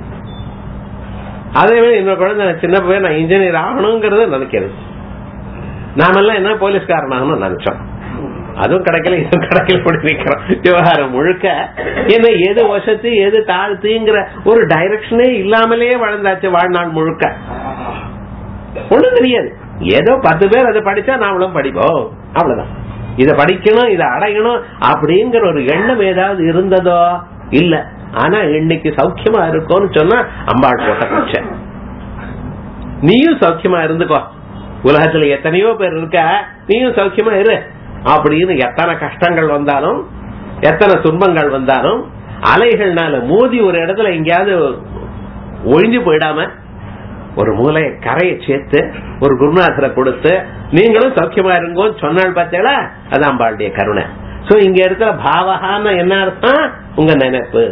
A: அதே மாதிரி இன்னொரு குழந்தை நான் சின்ன பையன் நான் இன்ஜினியர் ஆகணுங்கிறத நினைக்கிறது நாமெல்லாம் என்ன போலீஸ்காரன் ஆகணும்னு நினைச்சோம் அதுவும் கிடைக்கல இதுவும் கிடைக்கல இப்படி நிக்கிறோம் விவகாரம் முழுக்க என்ன எது வசத்து எது தாழ்த்துங்கிற ஒரு டைரக்ஷனே இல்லாமலே வளர்ந்தாச்சு வாழ்நாள் முழுக்க ஒண்ணும் தெரியாது ஏதோ பத்து பேர் அதை படிச்சா நாமளும் படிப்போம் அவ்வளவுதான் இத படிக்கணும் இத அடையணும் அப்படிங்கிற ஒரு எண்ணம் ஏதாவது இருந்ததோ இல்ல ஆனா இன்னைக்கு சௌக்கியமா இருக்கும்னு சொன்னா அம்பாள் போட்ட பிச்சை நீயும் சௌக்கியமா இருந்துக்கோ உலகத்துல எத்தனையோ பேர் இருக்க நீயும் சௌக்கியமா இரு அப்படின்னு எத்தனை கஷ்டங்கள் வந்தாலும் எத்தனை துன்பங்கள் வந்தாலும் அலைகள்னால மோதி ஒரு இடத்துல எங்கேயாவது ஒழிஞ்சு போயிடாம ஒரு மூலைய கரையை சேர்த்து ஒரு குருநாதரை கொடுத்து நீங்களும் சௌக்கியமா இருங்கோன்னு சொன்னால் பார்த்தீங்களா அது அம்பாளுடைய கருணை சோ இங்க இருக்கிற பாவகான்னு என்ன அர்த்தம் உங்க நினைப்பு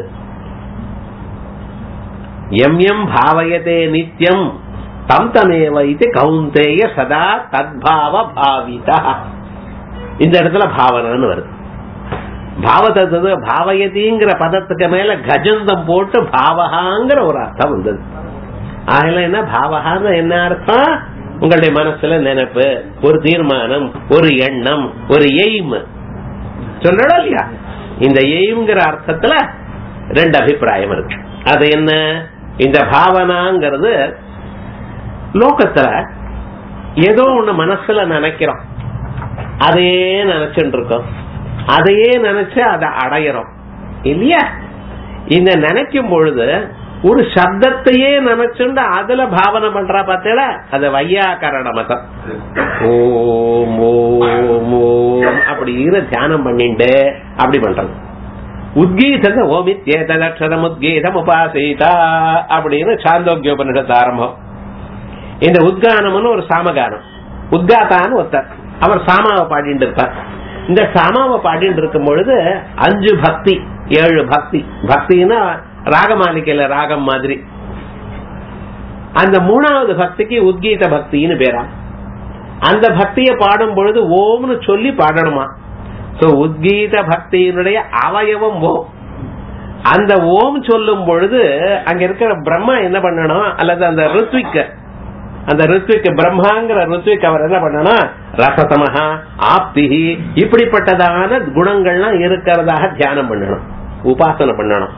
A: எம் எம் பாவயதே நித்தியம் தம் தமேவ இது கவுந்தேய சதா தத்பாவ பாவிதா இந்த இடத்துல பாவனான்னு வருது பாவத்தை பாவயதிங்கிற பதத்துக்கு மேல கஜந்தம் போட்டு பாவகாங்கிற ஒரு அர்த்தம் வந்தது ஆகல என்ன பாவகான்னு என்ன அர்த்தம் உங்களுடைய மனசுல நினைப்பு ஒரு தீர்மானம் ஒரு எண்ணம் ஒரு எய்ம் சொல்லணும் இல்லையா இந்த எய்ம்ங்கிற அர்த்தத்துல ரெண்டு அபிப்பிராயம் இருக்கு அது என்ன இந்த பாவனாங்கிறது லோகத்துல ஏதோ ஒண்ணு மனசுல நினைக்கிறோம் அதையே நினைச்சுட்டு இருக்கோம் அதையே நினைச்சு அதை அடையிறோம் இல்லையா இந்த நினைக்கும் பொழுது ஒரு சப்தத்தையே நினைச்சுண்டு அதுல பாவனை பண்றா பார்த்தேல அது வையாக்கரண மதம் ஓம் ஓம் ஓம் அப்படின்னு தியானம் பண்ணிண்டு அப்படி பண்றது உத்கீதத்தை ஓமித்யேதலட்சதம் உத்கீதம் உபாசிதா அப்படின்னு சாந்தோக்கியோபனிஷத்து ஆரம்பம் இந்த உத்கானம்னு ஒரு சாமகானம் உத்காத்தான்னு ஒருத்தர் அவர் சாமாவை பாடிட்டு இருப்பார் இந்த சாமாவை பாடிட்டு இருக்கும் பொழுது அஞ்சு பக்தி ஏழு பக்தி பக்தின்னா ராகமாலிக்கையில ராகம் மாதிரி அந்த மூணாவது பக்திக்கு உத்கீத பக்தின்னு பேரா அந்த பக்தியை பாடும் பொழுது ஓம்னு சொல்லி பாடணுமா சோ உத்கீத பக்தியினுடைய அவயவம் ஓம் அந்த ஓம் சொல்லும் பொழுது அங்க இருக்கிற பிரம்மா என்ன பண்ணணும் அல்லது அந்த ருத்விக்க அந்த ருத்விக் பிரம்மாங்கிற ருத்விக் அவர் என்ன பண்ணணும் ரசதமஹா ஆப்திஹி இப்படிப்பட்டதான குணங்கள்லாம் இருக்கிறதாக தியானம் பண்ணணும் உபாசனை பண்ணணும்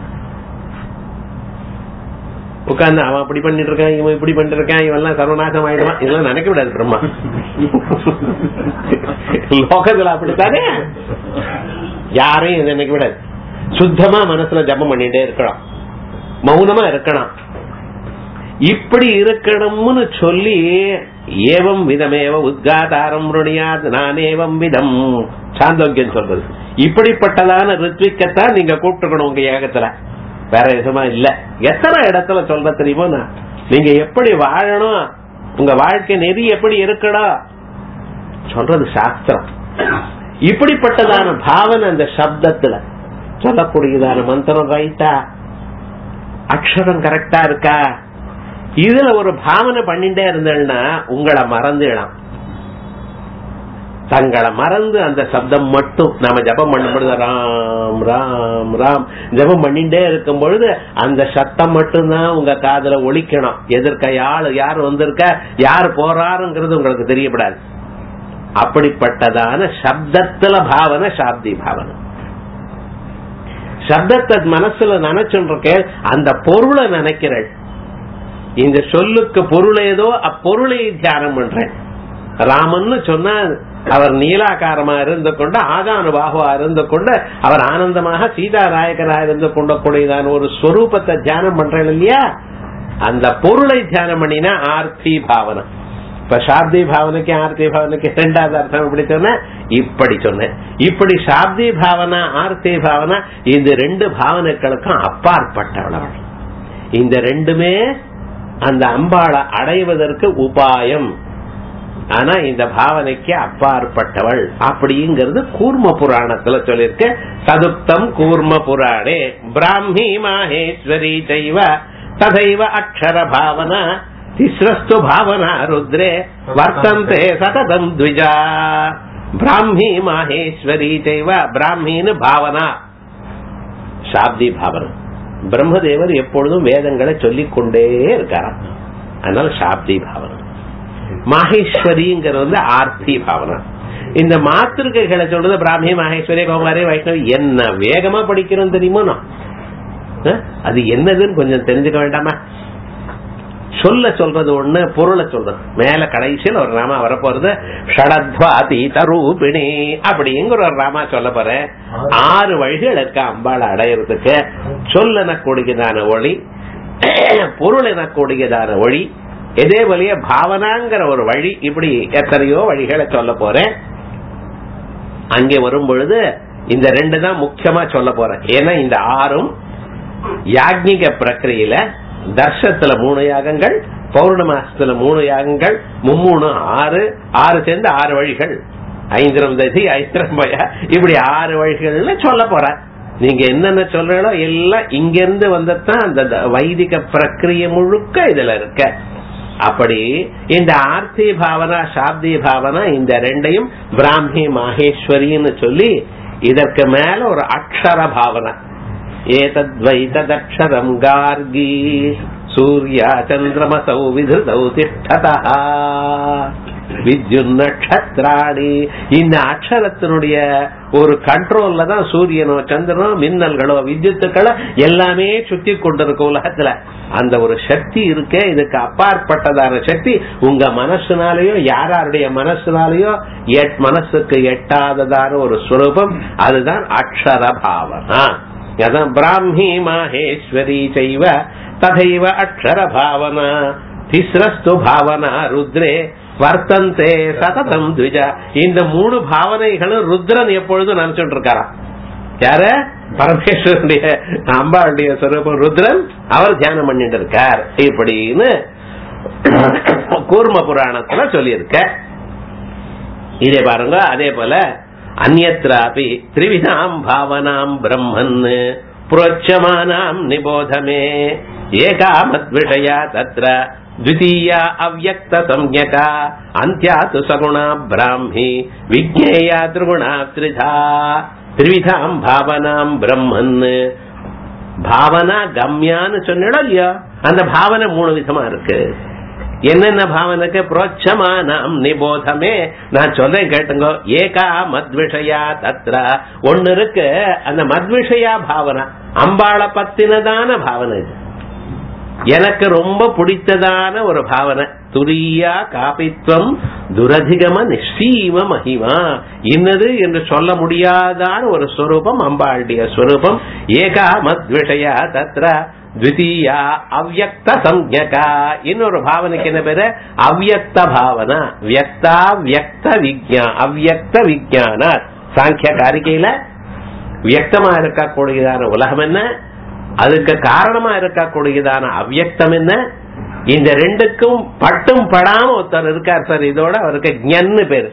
A: உட்கார்ந்து அவன் அப்படி பண்ணிட்டு இருக்கான் இவன் இப்படி பண்ணிட்டு இருக்கான் இவன் எல்லாம் சர்வநாசம் ஆயிடுவான் இதெல்லாம் நினைக்க விடாது பிரம்மா லோகத்துல அப்படித்தானே யாரையும் இதை நினைக்க விடாது சுத்தமா மனசுல ஜபம் பண்ணிட்டே இருக்கணும் மௌனமா இருக்கணும் இப்படி இருக்கணும்னு சொல்லி ஏவம் விதமேவ உத்காதாரம் ருணியாத் நானேவம் விதம் சாந்தோக்கியம் சொல்றது இப்படிப்பட்டதான ரித்விக்கத்தான் நீங்க கூப்பிட்டுக்கணும் உங்க ஏகத்துல வேற எதுமா இல்ல எத்தனை இடத்துல சொல்ற தெரியுமோ நான் நீங்க எப்படி வாழணும் உங்க வாழ்க்கை நெறி எப்படி இருக்கணும் சொல்றது சாஸ்திரம் இப்படிப்பட்டதான பாவனை அந்த சப்தத்துல சொல்லக்கூடியதான மந்திரம் ரைட்டா அக்ஷரம் கரெக்டா இருக்கா இதுல ஒரு பாவனை பண்ணிட்டே இருந்தேன்னா உங்களை மறந்துடலாம் தங்களை மறந்து அந்த சப்தம் மட்டும் நாம ஜபம் பண்ணும் பொழுது ராம் ராம் ராம் ஜபம் பண்ணிட்டே இருக்கும் பொழுது அந்த சத்தம் மட்டும்தான் உங்க காதுல ஒழிக்கணும் எதிர்க்க யாரு யார் வந்திருக்க யார் போறாருங்கிறது உங்களுக்கு தெரியப்படாது அப்படிப்பட்டதான சப்தத்துல பாவனை சாப்தி பாவனை சப்தத்தை மனசுல நினைச்சுருக்கேன் அந்த பொருளை நினைக்கிறேன் இந்த சொல்லுக்கு பொருள் ஏதோ அப்பொருளை தியானம் பண்றேன் ராமன்னு சொன்னா அவர் நீலாகாரமா இருந்து கொண்டு ஆகானுபாகுவா இருந்து கொண்டு அவர் ஆனந்தமாக சீதாராயகரா இருந்து கொண்ட கூடியதான ஒரு ஸ்வரூபத்தை தியானம் பண்றேன் இல்லையா அந்த பொருளை தியானம் பண்ணினா ஆர்த்தி பாவனை இப்ப சாப்தி பாவனைக்கு ஆர்த்தி பாவனைக்கு ரெண்டாவது அர்த்தம் எப்படி சொன்னேன் இப்படி சொன்னேன் இப்படி சாப்தி பாவனா ஆர்த்தி பாவனா இந்த ரெண்டு பாவனைகளுக்கும் அப்பாற்பட்டவள் அவள் இந்த ரெண்டுமே அந்த அம்பாளை அடைவதற்கு உபாயம் ஆனா இந்த பாவனைக்கு அப்பாற்பட்டவள் அப்படிங்கிறது கூர்ம புராணத்துல சொல்லிருக்க சதுப்தம் கூர்ம புராணே பிராமி மாஹேஸ்வரி செய்வ ததைவ அக்ஷர பாவனா திஸ்ரஸ்து பாவனா ருத்ரே வர்த்தந்தே சததம் த்விஜா பிராமி மாஹேஸ்வரி செய்வ பிராமின்னு பாவனா சாப்தி பாவனா பிரம்மதேவர் எப்பொழுதும் வேதங்களை சொல்லிக் கொண்டே இருக்காராம் அதனால சாப்தி பாவனா மாஹேஸ்வரிங்கிறது வந்து ஆர்த்தி பாவனா இந்த மாத்திருக்கைகளை சொல்றது பிராமி மாஹேஸ்வரி கௌமாரி வைஷ்ணவி என்ன வேகமா படிக்கிறோம் தெரியுமோ நான் அஹ், அது என்னதுன்னு கொஞ்சம் தெரிஞ்சுக்க வேண்டாமா சொல்ல சொல்றது ஒண்ணு பொருளை சொல்றது மேல கடைசியில் ஒரு ராமா வரப்போறது ஷடத்வாதி தரூபிணி அப்படிங்கிற ஒரு ராமா சொல்ல போறேன் ஆறு வழிகள் இருக்கு அம்பாளை அடையிறதுக்கு சொல்லன கூடியதான ஒளி பொருள் என கூடியதான ஒளி இதே போலயே பாவனாங்கிற ஒரு வழி இப்படி எத்தனையோ வழிகளை சொல்ல போறேன் அங்கே வரும் பொழுது இந்த ரெண்டு தான் முக்கியமா சொல்ல போறேன் ஏன்னா இந்த ஆறும் யாக்ஞிக பிரக்கிரியில தர்ஷத்துல மூணு யாகங்கள் பௌர்ணமாசத்துல மூணு யாகங்கள் மும்மூணு ஆறு ஆறு சேர்ந்து ஆறு வழிகள் ஐந்திரம் தசி ஐந்திரம் பய இப்படி ஆறு வழிகள்ல சொல்ல போறேன் நீங்க என்னென்ன சொல்றீங்களோ எல்லாம் இங்கிருந்து வந்ததான் அந்த த- வைதிக பிரக்கிரிய முழுக்க இதுல இருக்க அப்படி இந்த ஆர்த்தி பாவனா சாப்தி பாவனா இந்த ரெண்டையும் பிராமி மாகேஸ்வரின்னு சொல்லி இதற்கு மேல ஒரு அக்ஷர பாவனை ஏதத்வைததக்ஷரம் கார்கி சூர்யா சந்திரமசௌ விதிருதௌ திஷ்டதः வித்யுன் நட்சத்திராணி இந்த அக்ஷரத்தினுடைய ஒரு கண்ட்ரோல்ல தான் சூரியனோ சந்திரனோ மின்னல்களோ வித்யுத்துக்களோ எல்லாமே சுத்தி கொண்டிருக்க உலகத்துல அந்த ஒரு சக்தி இருக்கே இதுக்கு அப்பாற்பட்டதான சக்தி உங்க மனசுனாலேயோ யாராருடைய மனசுனாலேயோ எட் மனசுக்கு எட்டாததான ஒரு ஸ்வரூபம் அதுதான் அக்ஷர பாவனா அதான் பிராமி மாஹேஸ்வரி செய்வ ததைவ அக்ஷர பாவனா திஸ்ரஸ்து பாவனா ருத்ரே வர்த்தந்தே சததம் த்விஜா இந்த மூணு பாவனைகளும் ருத்ரன் எப்பொழுதும் நினைச்சுட்டு இருக்காராம் யார பரமேஸ்வரனுடைய அம்பாளுடைய சொரூபம் ருத்ரன் அவர் தியானம் பண்ணிட்டு இருக்கார் இப்படின்னு கூர்ம புராணத்துல சொல்லியிருக்க இதே பாருங்க அதே போல அந்நத்திராபி த்ரிவிதாம் பாவனாம் பிரம்மன் புரோச்சமானாம் நிபோதமே ஏகாமத் விஷயா தத்ர द्वितीया अव्यक्त संज्ञका अन्त्या तु सगुणा ब्राह्मी विज्ञेया त्रिगुणा त्रिधा त्रिविधाம் பாவனாம் பிரம்மன் பாவனா கம்யான்னு சொன்னோம் இல்லையா அந்த பாவனை மூணு விதமா இருக்கு என்னென்ன பாவனைக்கு புரோச்சமானாம் நிபோதமே நான் சொல்றேன் கேட்டுங்க ஏகா மத்விஷயா தத்ர ஒன்னு இருக்கு அந்த மத்விஷயா பாவனா அம்பாளை பத்தினதான பாவனை இது எனக்கு ரொம்ப பிடித்ததான ஒரு பாவனை துரியா காபித்வம் துரதிகம நிச்சீம மகிமா இன்னது என்று சொல்ல முடியாதான ஒரு ஸ்வரூபம் அம்பாளுடைய ஸ்வரூபம் ஏகா மத் விஷயா தத்ர த்விதீயா அவ்யக்த சம்யகா இன்னொரு பாவனைக்கு என்ன பேரு அவ்யக்த பாவனா வியக்தா வியக்த விஜயா அவ்யக்த விஜயான சாங்கிய காரிகையில வியக்தமா இருக்கக்கூடியதான உலகம் என்ன அதுக்கு காரணமா இருக்கக்கூடியதான அவ்யக்தம் என்ன இந்த ரெண்டுக்கும் பட்டும் படாம ஒருத்தர் இருக்கார் சார் இதோட அவருக்கு ஜன்னு பேரு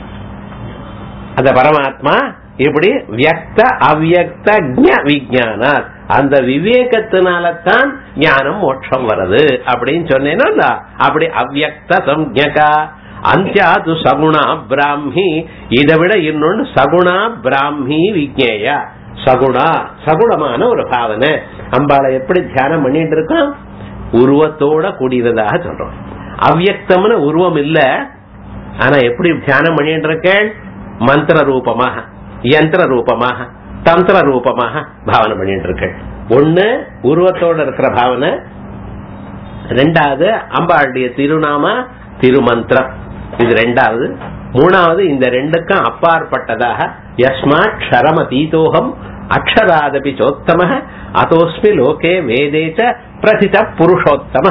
A: அந்த பரமாத்மா இப்படி வியக்த அவ்யக்த ஜ விஜானா அந்த விவேகத்தினால தான் ஞானம் மோட்சம் வருது அப்படின்னு சொன்னேன்னா அப்படி அவ்யக்த சம்ஞகா அந்தியாது சகுணா பிராமி இதை விட இன்னொன்னு சகுணா பிராமி விஜேயா சகுணா சகுணமான ஒரு பாவனை அம்பாளை எப்படி தியானம் பண்ணிட்டு இருக்கோம் உருவத்தோட கூடியதாக சொல்றோம் அவ்யக்தம்னு உருவம் இல்ல ஆனா எப்படி தியானம் பண்ணிட்டு இருக்கேன் மந்திர ரூபமாக யந்திர ரூபமாக தந்திர ரூபமாக பாவனை பண்ணிட்டு இருக்கேன் ஒண்ணு உருவத்தோட இருக்கிற பாவனை ரெண்டாவது அம்பாளுடைய திருநாம திருமந்திரம் இது ரெண்டாவது மூணாவது இந்த ரெண்டுக்கும் அப்பாற்பட்டதாக யஸ்மாத் க்ஷரமதீதோகம் அக்ஷராதபி சோத்தம அதோஸ்மி லோகே வேதே ச பிரசித புருஷோத்தம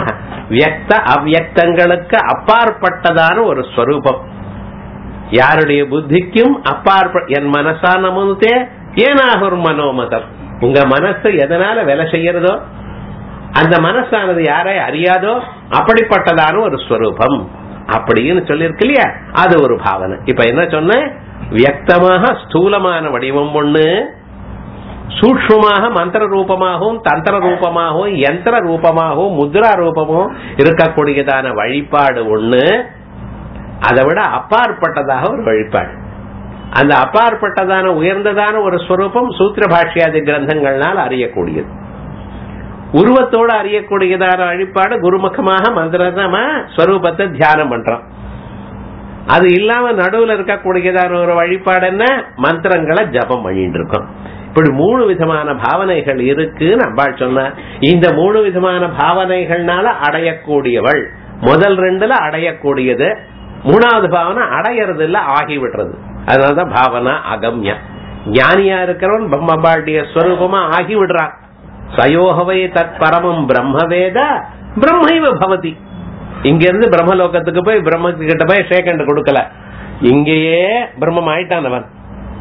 A: வியக்த அவ்வியக்தங்களுக்கு அப்பாற்பட்டதான ஒரு ஸ்வரூபம் யாருடைய புத்திக்கும் அப்பாற்ப என் மனசான முந்தே ஏனாகும் மனோமதம் உங்க மனசு எதனால வேலை செய்யறதோ அந்த மனசானது யாரை அறியாதோ அப்படிப்பட்டதான ஒரு ஸ்வரூபம் அப்படின்னு சொல்லியிருக்கு இல்லையா அது ஒரு பாவனை இப்ப என்ன சொன்ன வியக்தமாக ஸ்தூலமான வடிவம் ஒண்ணு சூக்ஷ்மமாக மந்திர ரூபமாகவும் தந்திர ரூபமாகவும் யந்திர ரூபமாகவும் முத்ரா ரூபமும் இருக்கக்கூடியதான வழிபாடு ஒண்ணு அதை விட அப்பாற்பட்டதாக ஒரு வழிபாடு அந்த அப்பாற்பட்டதான உயர்ந்ததான ஒரு ஸ்வரூபம் சூத்திர பாஷ்யாதி கிரந்தங்கள்னால் அறியக்கூடியது உருவத்தோடு அறியக்கூடியதான வழிபாடு குருமுகமாக மந்திரமா ஸ்வரூபத்தை தியானம் பண்றோம் அது இல்லாம நடுவுல இருக்கக்கூடியதான ஒரு வழிபாடு என்ன மந்திரங்களை ஜபம் பண்ணிட்டு இருக்கோம் இப்படி மூணு விதமான பாவனைகள் இருக்குன்னு அம்பாள் சொன்னார் இந்த மூணு விதமான பாவனைகள்னால அடையக்கூடியவள் முதல் ரெண்டுல அடையக்கூடியது மூணாவது பாவனை அடையறது இல்ல ஆகிவிடுறது அதனாலதான் பாவனா அகம்யா ஞானியா இருக்கிறவன் பிரம்மபாட்டிய ஸ்வரூபமா ஆகி விடுறான் சயோகவை தத் பரமம் பிரம்மவேத பிரம்மைவ பவதி இங்க இருந்து பிரம்மலோகத்துக்கு போய் பிரம்ம கிட்ட போய் சேகண்ட் கொடுக்கல இங்கேயே பிரம்மம் ஆயிட்டான் அவன்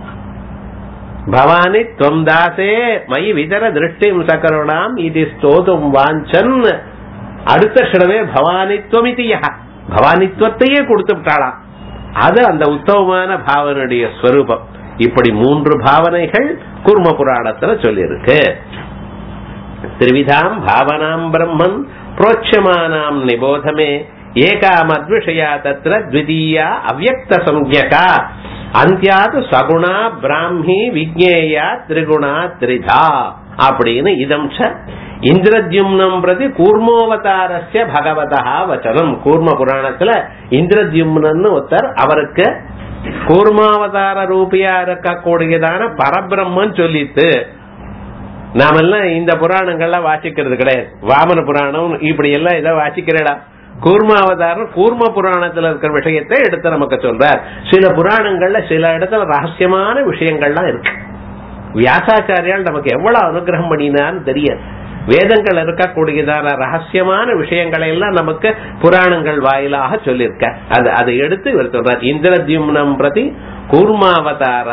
A: பவானி துவம் தாசே மயி விதர திருஷ்டிம் சகருணாம் இது ஸ்தோதும் வாஞ்சன் அடுத்த க்ஷணமே பவானித்வமிதியா பவானித்வத்தையே கொடுத்து விட்டாளாம் அது அந்த உத்தமமான பாவனுடைய ஸ்வரூபம் இப்படி மூன்று பாவனைகள் குர்ம புராணத்துல சொல்லியிருக்கு திரிவிதாம் பாவனாம் பிரம்மன் புரோட்சமானாம் நிபோதமே ஏகாமத்விஷயா தத்திர த்விதீயா அவ்வக்த சம்யகா அந்தியாது சகுணா பிராமி விஜ்ஞேயா திரிகுணா திரிதா அப்படின்னு இதம் ச இந்திரத்யும்னம் பிரதி கூர்மோவதாரஸ்ய பகவதா வச்சனம் கூர்ம புராணத்துல இந்திரத்யும்னு ஒருத்தர் அவருக்கு கூர்மாவதார ரூபியா இருக்கக்கூடியதான பரபிரம்மன் சொல்லித்து நாமெல்லாம் இந்த புராணங்கள்லாம் வாசிக்கிறது கிடையாது வாமன புராணம் இப்படி எல்லாம் இதை வாசிக்கிறடா கூர்மாவதாரம் கூர்ம புராணத்துல இருக்கிற விஷயத்தை எடுத்து நமக்கு சொல்றார் சில புராணங்கள்ல சில இடத்துல ரகசியமான விஷயங்கள்லாம் இருக்கு வியாசாச்சாரியால் நமக்கு எவ்வளவு அனுகிரகம் பண்ணினான்னு தெரியாது வேதங்கள் இருக்கக்கூடியதான ரகசியமான விஷயங்களை எல்லாம் நமக்கு புராணங்கள் வாயிலாக சொல்லியிருக்க அது அதை எடுத்து இவர் சொல்றார் இந்திரத்யும்னம் பிரதி கூர்மாவதார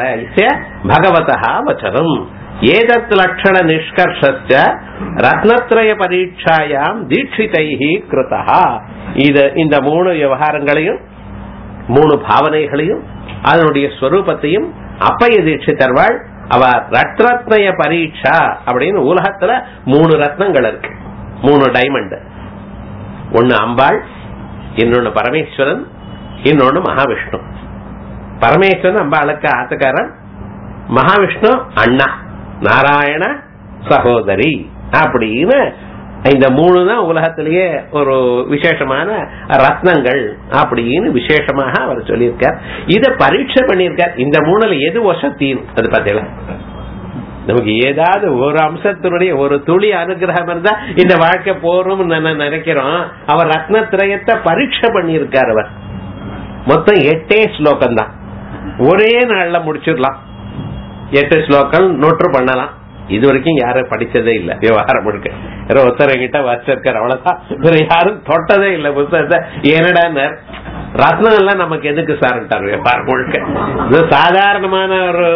A: பகவதா வச்சனம் ஏதத் லட்சண நிஷ்கர்ஷ ரத்னத்ரய பரீட்சாயாம் தீட்சிதைஹி கிருதா இது இந்த மூணு விவகாரங்களையும் மூணு பாவனைகளையும் அதனுடைய ஸ்வரூபத்தையும் அப்பைய தீட்சிதர்வாள் அவ ரத்னத்னய பரீட்சா அப்படின்னு உலகத்துல மூணு ரத்னங்கள் இருக்கு மூணு டைமண்ட் ஒன்னு அம்பாள் இன்னொன்னு பரமேஸ்வரன் இன்னொன்னு மகாவிஷ்ணு பரமேஸ்வரன் அம்பாளுக்கு ஆத்துக்காரன் மகாவிஷ்ணு அண்ணா நாராயண சகோதரி அப்படின்னு இந்த மூணு தான் உலகத்திலேயே ஒரு விசேஷமான ரத்னங்கள் அப்படின்னு விசேஷமாக அவர் சொல்லியிருக்கார் இத பரீட்சை பண்ணியிருக்கார் இந்த மூணுல எது வசத்தின்னு அது பார்த்தீங்களா நமக்கு ஏதாவது ஒரு அம்சத்தினுடைய ஒரு துளி அனுகிரகம் இருந்தா இந்த வாழ்க்கை போறோம் நினைக்கிறோம் அவர் ரத்னத்திரயத்தை பரீட்சை பண்ணியிருக்கார் அவர் மொத்தம் எட்டே ஸ்லோகம் தான் ஒரே நாள்ல முடிச்சிடலாம் எட்டு ஸ்லோகம் நோட்டு பண்ணலாம் இது வரைக்கும் யாரும் படிச்சதே இல்ல விவகாரம் முழுக்க யாரோ ஒருத்தர் கிட்ட வச்சிருக்காரு அவ்வளவுதான் வேற யாரும் தொட்டதே இல்ல புத்தகத்தை ஏனடா ரத்னம் எல்லாம் நமக்கு எதுக்கு சார்ட்டார் விவகாரம் முழுக்க இது சாதாரணமான ஒரு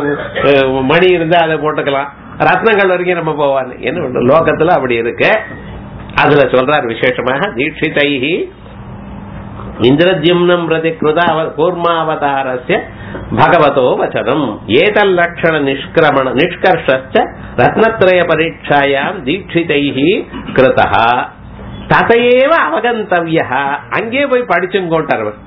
A: மணி இருந்தா அதை போட்டுக்கலாம் ரத்னங்கள் வரைக்கும் நம்ம போவான்னு என்ன பண்றோம் லோகத்துல அப்படி இருக்கு அதுல சொல்றார் விசேஷமாக தீட்சிதைஹி இந்திரத்யும்னம் பிரதி கிருத கூர்மாவதாரஸ்ய பகவதோ வச்சனம் ஏதல்லட்சண நிஷ்கிரமண நிஷ்கர்ஷ ரத்னத்ரய பரீட்சாயாம் தீட்சிதைஹி கிருதா ததையேவ அவகந்தவிய அங்கே போய் படிச்சுங்கோட்டார் அவர்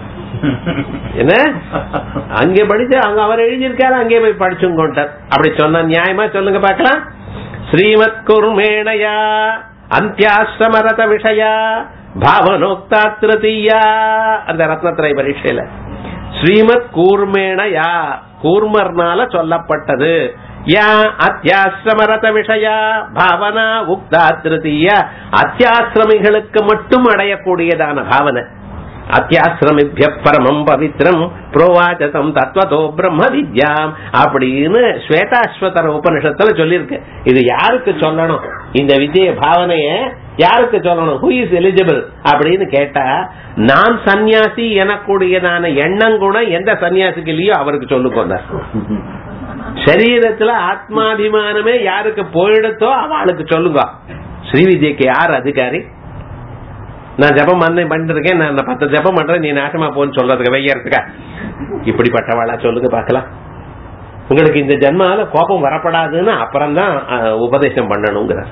A: என்ன அங்கே படிச்சு அங்க அவர் எழுதியிருக்காரு அங்கே போய் படிச்சுங்கோட்டார் அப்படி சொன்ன நியாயமா சொல்லுங்க பாக்கலாம் ஸ்ரீமத் குர்மேணயா அந்தியாசிரமரத விஷயா பாவனோக்தா திருத்தீயா அந்த ரத்னத்திரை பரீட்சையில ஸ்ரீமத் கூர்மேண யா கூர்மர்னால சொல்லப்பட்டது யா அத்தியாசிரமரத விஷயா பாவனா உக்தா திருத்தீய அத்தியாசிரமிகளுக்கு மட்டும் அடையக்கூடியதான பாவனை அத்தியாசிரமிபிய பரமம் பவித்ரம் புரோவாச்சதம் தத்வதோ பிரம்ம வித்யாம் அப்படின்னு ஸ்வேதாஸ்வதர உபனிஷத்துல சொல்லியிருக்கு இது யாருக்கு சொல்லணும் இந்த வித்திய பாவனைய யாருக்கு சொல்லணும் ஹூ இஸ் எலிஜிபிள் அப்படின்னு கேட்டா நான் சன்னியாசி எனக்கூடியதான எண்ணங்குணம் எந்த சன்னியாசிக்கு இல்லையோ அவருக்கு சொல்லுக்கோங்க சரீரத்துல ஆத்மாபிமானமே யாருக்கு போயிடுத்தோ அவளுக்கு சொல்லுங்க ஸ்ரீ வித்யக்கு யார் அதிகாரி நான் ஜபம் பண்ண பண்ணிட்டு இருக்கேன் நான் இந்த பத்து ஜபம் பண்றேன் நீ நாசமா போன்னு சொல்றதுக்கு வையறதுக்கா இப்படிப்பட்டவாளா சொல்லுங்க பார்க்கலாம் உங்களுக்கு இந்த ஜென்மால கோபம் வரப்படாதுன்னு அப்புறம் தான் உபதேசம் பண்ணணுங்கிற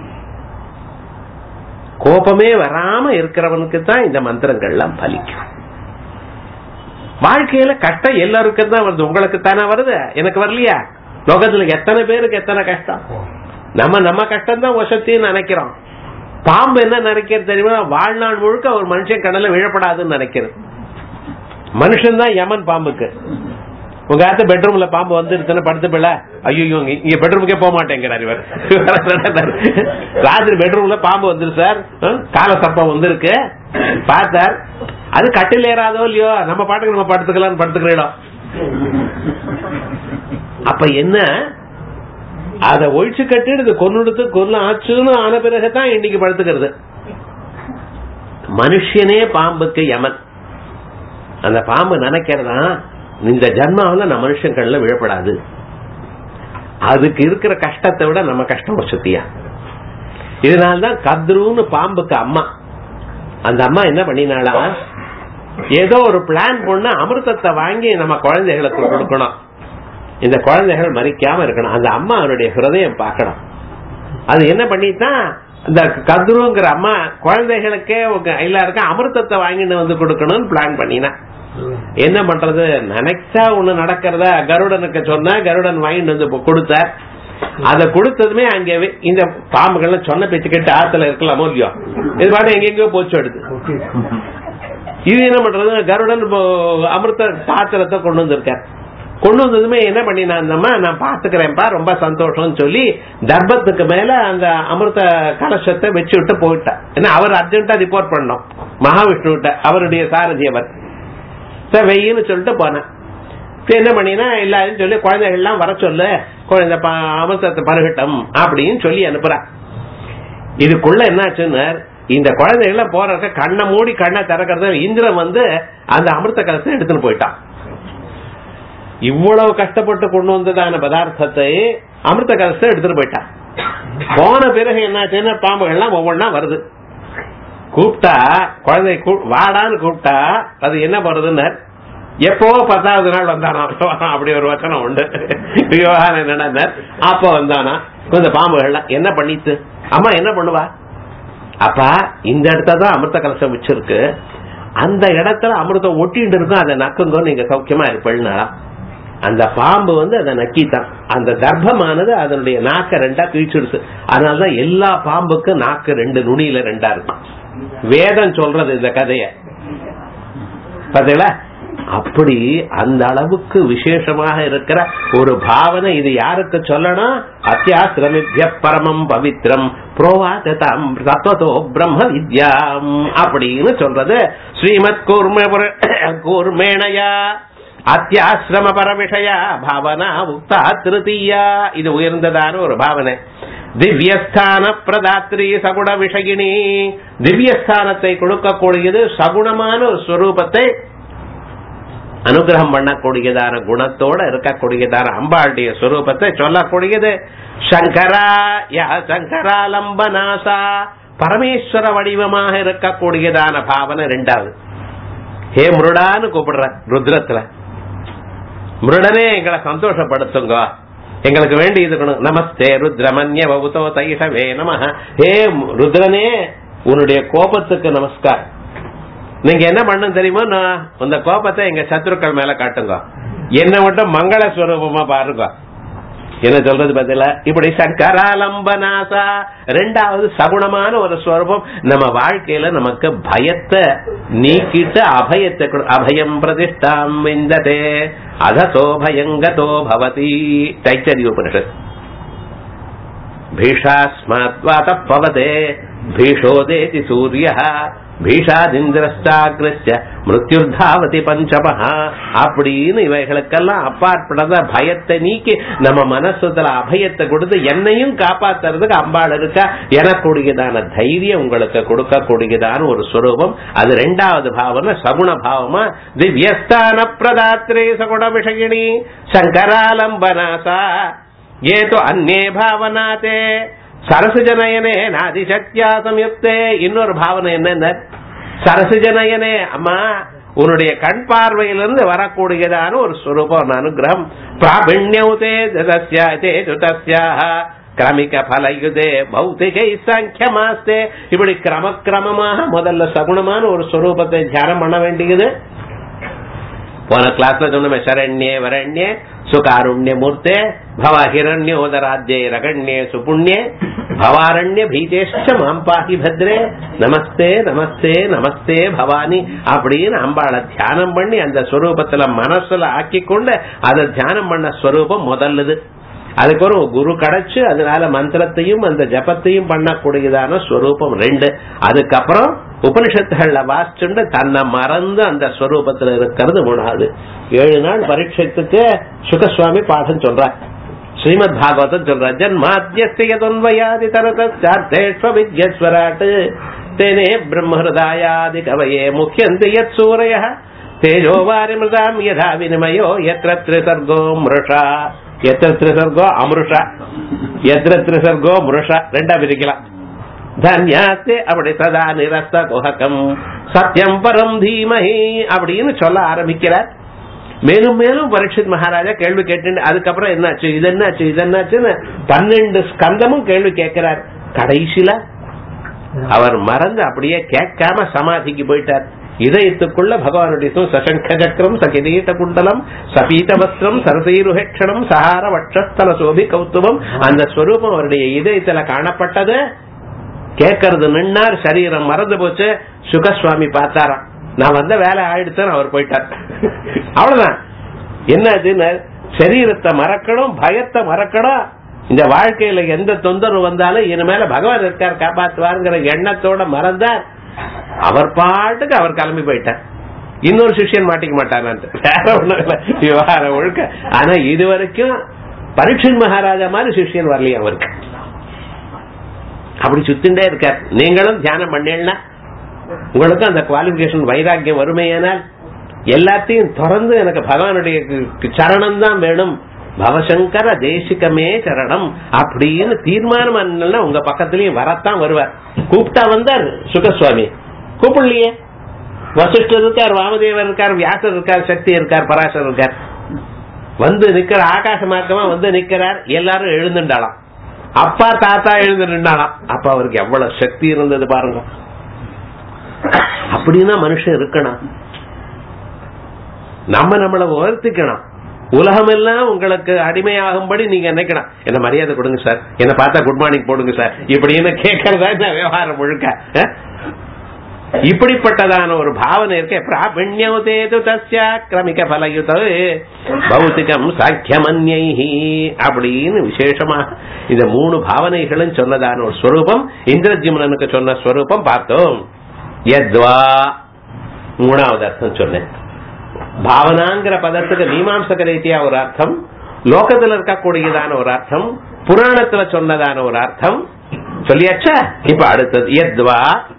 A: கோபமே வராம இருக்கிறவனுக்கு தான் இந்த மந்திரங்கள்லாம் பலிக்கும் வாழ்க்கையில கஷ்டம் எல்லாருக்கும் தான் வருது உங்களுக்கு தானே வருது எனக்கு வரலையா லோகத்துல எத்தனை பேருக்கு எத்தனை கஷ்டம் நம்ம நம்ம கஷ்டம் தான் வசத்தின்னு நினைக்கிறோம் பாம்பு என்ன நினைக்கிறது தெரியுமா வாழ்நாள் முழுக்க ஒரு மனுஷன் கடல்ல விழப்படாதுன்னு நினைக்கிறது மனுஷன் தான் யமன் பாம்புக்கு உங்க ஆத்த பெட்ரூம்ல பாம்பு வந்துருச்சுன்னு படுத்து பிள்ள ஐயோ இங்க பெட்ரூமுக்கே போக மாட்டேங்கிறார் இவர் ராத்திரி பெட்ரூம்ல பாம்பு வந்துரு சார் கால சப்பம் வந்திருக்கு பார்த்தார் அது கட்டில் ஏறாதோ இல்லையோ நம்ம பாட்டுக்கு நம்ம படுத்துக்கலாம் படுத்துக்கிற இடம் அப்ப என்ன அத ஒழிச்சு கட்டிடுது கொன்னுடுத்து கொல்ல ஆச்சுன்னு ஆன பிறகுதான் இன்னைக்கு படுத்துக்கிறது மனுஷனே பாம்புக்கு யமன் அந்த பாம்பு நினைக்கிறதா இந்த ஜன்மாவில நம்ம மனுஷன் கண்ணுல விழப்படாது அதுக்கு இருக்கிற கஷ்டத்தை விட நம்ம கஷ்டம் வசதியா இதனால்தான் கத்ருன்னு பாம்புக்கு அம்மா அந்த அம்மா என்ன பண்ணினாளா ஏதோ ஒரு பிளான் பண்ண அமிர்தத்தை வாங்கி நம்ம குழந்தைகளுக்கு கொடுக்கணும் இந்த குழந்தைகள் மறிக்காம இருக்கணும் அந்த அம்மா அவருடைய ஹிருதயம் பார்க்கணும் அது என்ன பண்ணித்தான் இந்த கத்ருங்கிற அம்மா குழந்தைகளுக்கே எல்லாருக்கும் அமிர்தத்தை வாங்கிட்டு வந்து கொடுக்கணும்னு பிளான் பண்ணினா என்ன பண்றது நினைச்சா ஒண்ணு நடக்கிறத கருடனுக்கு சொன்ன கருடன் வாங்கிட்டு வந்து கொடுத்தார் அத கொடுத்ததுமே அங்க இந்த பாம்புகள் சொன்ன பேச்சு கேட்டு ஆத்துல இருக்கலாமோ இல்லையோ இது பாட்டு எங்கெங்கயோ போச்சு எடுத்து இது என்ன பண்றது கருடன் அமிர்த பாத்திரத்தை கொண்டு வந்திருக்கார் கொண்டு வந்ததுமே என்ன பண்ணினாந்தம்மா நான் பாத்துக்கிறேன்ப்பா ரொம்ப சந்தோஷம்னு சொல்லி தர்பத்துக்கு மேல அந்த அமிர்த கலசத்தை வச்சு விட்டு போயிட்டா ஏன்னா அவர் அர்ஜென்டா ரிப்போர்ட் பண்ணோம் மகாவிஷ்ணு கிட்ட அவருடைய சாரதி அவர் சார் வெயின்னு சொல்லிட்டு போனேன் என்ன பண்ணினா எல்லாரும் சொல்லி குழந்தைகள் எல்லாம் வர சொல்லு குழந்தை அமிர்தத்தை பருகட்டம் அப்படின்னு சொல்லி அனுப்புறா இதுக்குள்ள என்னாச்சுன்னு இந்த குழந்தைகள் போறத கண்ணை மூடி கண்ணை திறக்கிறது இந்திரன் வந்து அந்த அமிர்த கலசத்தை எடுத்துன்னு போயிட்டான் இவ்வளவு கஷ்டப்பட்டு கொண்டு வந்ததான பதார்த்தத்தை அமிர்த கலசத்தை எடுத்துட்டு போயிட்டான் போன பிறகு என்னாச்சுன்னா பாம்புகள்லாம் ஒவ்வொன்னா வருது கூப்பிட்டா குழந்தை வாடான்னு கூப்பிட்டா அது என்ன பண்ணுறதுன்னு எப்போ பத்தாவது நாள் வந்தானா அப்படி ஒரு வச்சனம் உண்டு விவகாரம் என்னன்னா அப்ப வந்தானா இந்த பாம்புகள்லாம் என்ன பண்ணித்து அம்மா என்ன பண்ணுவா அப்பா இந்த இடத்தான் அமிர்த கலசம் வச்சிருக்கு அந்த இடத்துல அமிர்தம் ஒட்டிட்டு இருக்கும் அதை நக்குங்க நீங்க சௌக்கியமா இருப்பேன்னா அந்த பாம்பு வந்து அதை நக்கித்தான் அந்த கர்ப்பமானது அதனுடைய நாக்க ரெண்டா கிழிச்சிடுச்சு அதனாலதான் எல்லா பாம்புக்கும் நாக்கு ரெண்டு நுனியில ரெண்டா இருக்கும் வேதம் சொல்றது இந்த கதைய பாத்தீங்களா அப்படி அந்த அளவுக்கு விசேஷமாக இருக்கிற ஒரு பாவனை இது யாருக்கு சொல்லணும் அத்தியாசிரமித்ய பரமம் பவித்ரம் புரோவாதம் தத்துவத்தோ பிரம்ம வித்யாம் அப்படின்னு சொல்றது ஸ்ரீமத் கூர்ம கூர்மேணையா அத்தியாசிரம பர விஷய பாவனா உக்தா திருத்தீயா இது உயர்ந்ததான ஒரு பாவனை திவ்யஸ்தான பிரதாத்ரி சகுண விஷயினி திவ்யஸ்தானத்தை கொடுக்கக்கூடியது சகுணமான ஒரு ஸ்வரூபத்தை அனுகிரகம் பண்ணக்கூடியதான குணத்தோட இருக்கக்கூடியதான அம்பாளுடைய ஸ்வரூபத்தை சொல்லக்கூடியது சங்கரா யா சங்கராலம்பநாசா பரமேஸ்வர வடிவமாக இருக்கக்கூடியதான பாவனை ரெண்டாவது ஹே முருடான்னு கூப்பிடுற ருத்ரத்துல முருடனே எங்களை சந்தோஷப்படுத்துங்க எங்களுக்கு வேண்டி இருக்கணும் நமஸ்தே ருத்ரமன்ய பகுதோ தைஷவே நம ஹே ருத்ரனே உன்னுடைய கோபத்துக்கு நமஸ்கார் நீங்க என்ன பண்ணும் தெரியுமா நான் அந்த கோபத்தை எங்க சத்துருக்கள் மேல காட்டுங்க என்ன மட்டும் மங்கள ஸ்வரூபமா பாருங்க என்ன சொல்றது பதில இப்படி சங்கராலம்பநாசா ரெண்டாவது சகுணமான ஒரு ஸ்வரூபம் நம்ம வாழ்க்கையில நமக்கு பயத்தை நீக்கிட்டு அபயத்தை அபயம் பிரதிஷ்டாம் விந்ததே அதசோ பயங்கதோ பவதி தைத்தரி உபனிஷத் பீஷாஸ்மாத் வாத பவதே பீஷோதேதி சூரிய பீஷாதிந்திரஸ்டாகிரஸ்ய மிருத்யுர்தாவதி பஞ்சமஹா அப்படின்னு இவைகளுக்கெல்லாம் அப்பாற்படாத பயத்தை நீக்கி நம்ம மனசுல அபயத்தை கொடுத்து என்னையும் காப்பாத்துறதுக்கு அம்பாள் இருக்கா எனக்கூடியதான தைரியம் உங்களுக்கு கொடுக்கக்கூடியதான ஒரு சுரூபம் அது ரெண்டாவது பாவன சகுண பாவமா திவ்யஸ்தான பிரதாத்ரே சகுண விஷகிணி சங்கராலம்பனாசா ஏதோ அந்நே பாவனாத்தே சரசுஜனயனே நாதிசக்தியா சம்யுக்தே இன்னொரு பாவனை என்னென்ன சரசுஜனயனே அம்மா உன்னுடைய கண் பார்வையிலிருந்து வரக்கூடியதான ஒரு ஸ்வரூபம் அனுகிரகம் பிராபிண்யவுதே தஸ்யா தே தஸ்யாக கிரமிக பலயுதே பௌத்திகை சாங்கியமாஸ்தே இப்படி கிரமக்கிரமமாக முதல்ல சகுணமான ஒரு ஸ்வரூபத்தை தியானம் பண்ண வேண்டியது போன கிளாஸ்ல சொன்னமே சரண்யே வரண்யே சுகாருண்ய மூர்த்தே பவ ஹிரண்யோதராத்யே ரகண்யே சுபுண்யே பவாரண்ய பீதேஷ்ட மாம்பாகி பத்ரே நமஸ்தே நமஸ்தே நமஸ்தே பவானி அப்படின்னு அம்பாளை தியானம் பண்ணி அந்த ஸ்வரூபத்துல மனசுல ஆக்கி கொண்டு அதை தியானம் பண்ண ஸ்வரூபம் முதல்லுது அதுக்கு ஒரு குரு கிடைச்சு அதனால மந்திரத்தையும் அந்த ஜபத்தையும் பண்ணக்கூடியதான ஸ்வரூபம் ரெண்டு அதுக்கப்புறம் உபனிஷத்துகள்ல வாசிச்சுண்டு தன்னை மறந்து அந்த ஸ்வரூபத்துல இருக்கிறது மூணாவது ஏழு நாள் பரீட்சத்துக்கு சுகசுவாமி பாடம் சொல்றார் ஸ்ரீமத் பாகவதம் சொல்ற ஜன்மாத்தியஸ்தியதொன்வயாதி தரதார்த்தேஷ்வ வித்யஸ்வராட் தேனே பிரம்மஹதாயாதி கவயே முக்கியந்தி யத் சூரய தேஜோ வாரிமிருதாம் யதா வினிமயோ எத்திர திரிசர்கோ மிருஷா எத்திர திரிசர்கோ அமிருஷா எத்திர திரிசர்கோ மிருஷா ரெண்டா பிரிக்கலாம் தன்யாஸ்தே அப்படி சதா நிரஸ்த குஹகம் சத்தியம் பரம் தீமஹி அப்படின்னு சொல்ல ஆரம்பிக்கிறார் மேலும் மேலும் பரீட்சித் மகாராஜா கேள்வி கேட்டு அதுக்கப்புறம் என்னாச்சு இது என்னாச்சு இது என்னாச்சுன்னு பன்னெண்டு ஸ்கந்தமும் கேள்வி கேட்கிறார் கடைசியில அவர் மறந்து அப்படியே கேட்காம சமாதிக்கு போயிட்டார் இதயத்துக்குள்ள பகவானுடைய சசங்க சக்கரம் சகிதீட்ட குண்டலம் சபீத வஸ்திரம் சரசீருஹேட்சணம் சஹார வட்சஸ்தல சோபி கௌத்துவம் அந்த ஸ்வரூபம் அவருடைய இதயத்துல காணப்பட்டது கேட்கறது நின்னார் சரீரம் மறந்து போச்சு சுகசுவாமி பார்த்தாராம் நான் வந்த வேலை ஆயிடுச்சுன்னு அவர் போயிட்டார் அவ்வளவுதான் என்ன அதுன்னு சரீரத்தை மறக்கணும் பயத்தை மறக்கணும் இந்த வாழ்க்கையில எந்த தொந்தரவு வந்தாலும் இனிமேல பகவான் இருக்கார் காப்பாத்துவாருங்கிற எண்ணத்தோட மறந்தார் அவர் பாட்டுக்கு அவர் கிளம்பி போயிட்டார் இன்னொரு சிஷியன் மாட்டிக்க மாட்டார் வேற ஒண்ணும் இல்ல விவகாரம் ஒழுக்க ஆனா இது வரைக்கும் பரீட்சன் மகாராஜா மாதிரி சிஷியன் வரலையே அவருக்கு அப்படி சுத்திண்டே இருக்கார் நீங்களும் தியானம் பண்ணீங்கன்னா உங்களுக்கும் அந்த குவாலிபிகேஷன் வைராக்கியம் வறுமையானால் எல்லாத்தையும் திறந்து எனக்கு பகவானுடைய சரணம் தான் வேணும் பவசங்கர தேசிகமே சரணம் அப்படின்னு தீர்மானம் பண்ணல உங்க பக்கத்திலயும் வரத்தான் வருவார் கூப்பிட்டா வந்தார் சுகசுவாமி கூப்பிடலையே வசிஷ்டர் இருக்கார் வாமதேவர் இருக்கார் வியாசர் இருக்கார் சக்தி இருக்கார் பராசர் இருக்கார் வந்து நிக்கிற ஆகாச மார்க்கமா வந்து நிக்கிறார் எல்லாரும் எழுந்துண்டாளாம் அப்பா தாத்தா எழுந்து நின்றாலாம் அப்ப அவருக்கு எவ்வளவு சக்தி இருந்தது பாருங்க அப்படின்னா மனுஷன் இருக்கணும் நம்ம நம்மள உயர்த்திக்கணும் உலகம் எல்லாம் உங்களுக்கு அடிமையாகும்படி நீங்க நினைக்கணும் என்ன மரியாதை கொடுங்க சார் என்ன பார்த்தா குட் மார்னிங் போடுங்க சார் இப்படின்னு கேட்கறதா இந்த விவகாரம் முழுக்க அஹ்? இப்படிப்பட்டதான ஒரு பாவனை இருக்க பிராபிண்யவுதேது தஸ்யா கிரமிக பலயுத பௌத்திகம் சாக்கியமன்யை அப்படின்னு விசேஷமாக இந்த மூணு பாவனைகளும் சொன்னதான ஒரு ஸ்வரூபம் இந்திரஜிம்னனுக்கு சொன்ன ஸ்வரூபம் பார்த்தோம் யத்வா மூணாவது அர்த்தம் சொன்னேன் பாவனாங்கிற பதத்துக்கு மீமாம்சக ரீதியா ஒரு அர்த்தம் லோகத்துல இருக்கக்கூடியதான ஒரு அர்த்தம் புராணத்துல சொன்னதான ஒரு அர்த்தம் சொல்லியாச்சா இப்ப அடுத்தது யத்வா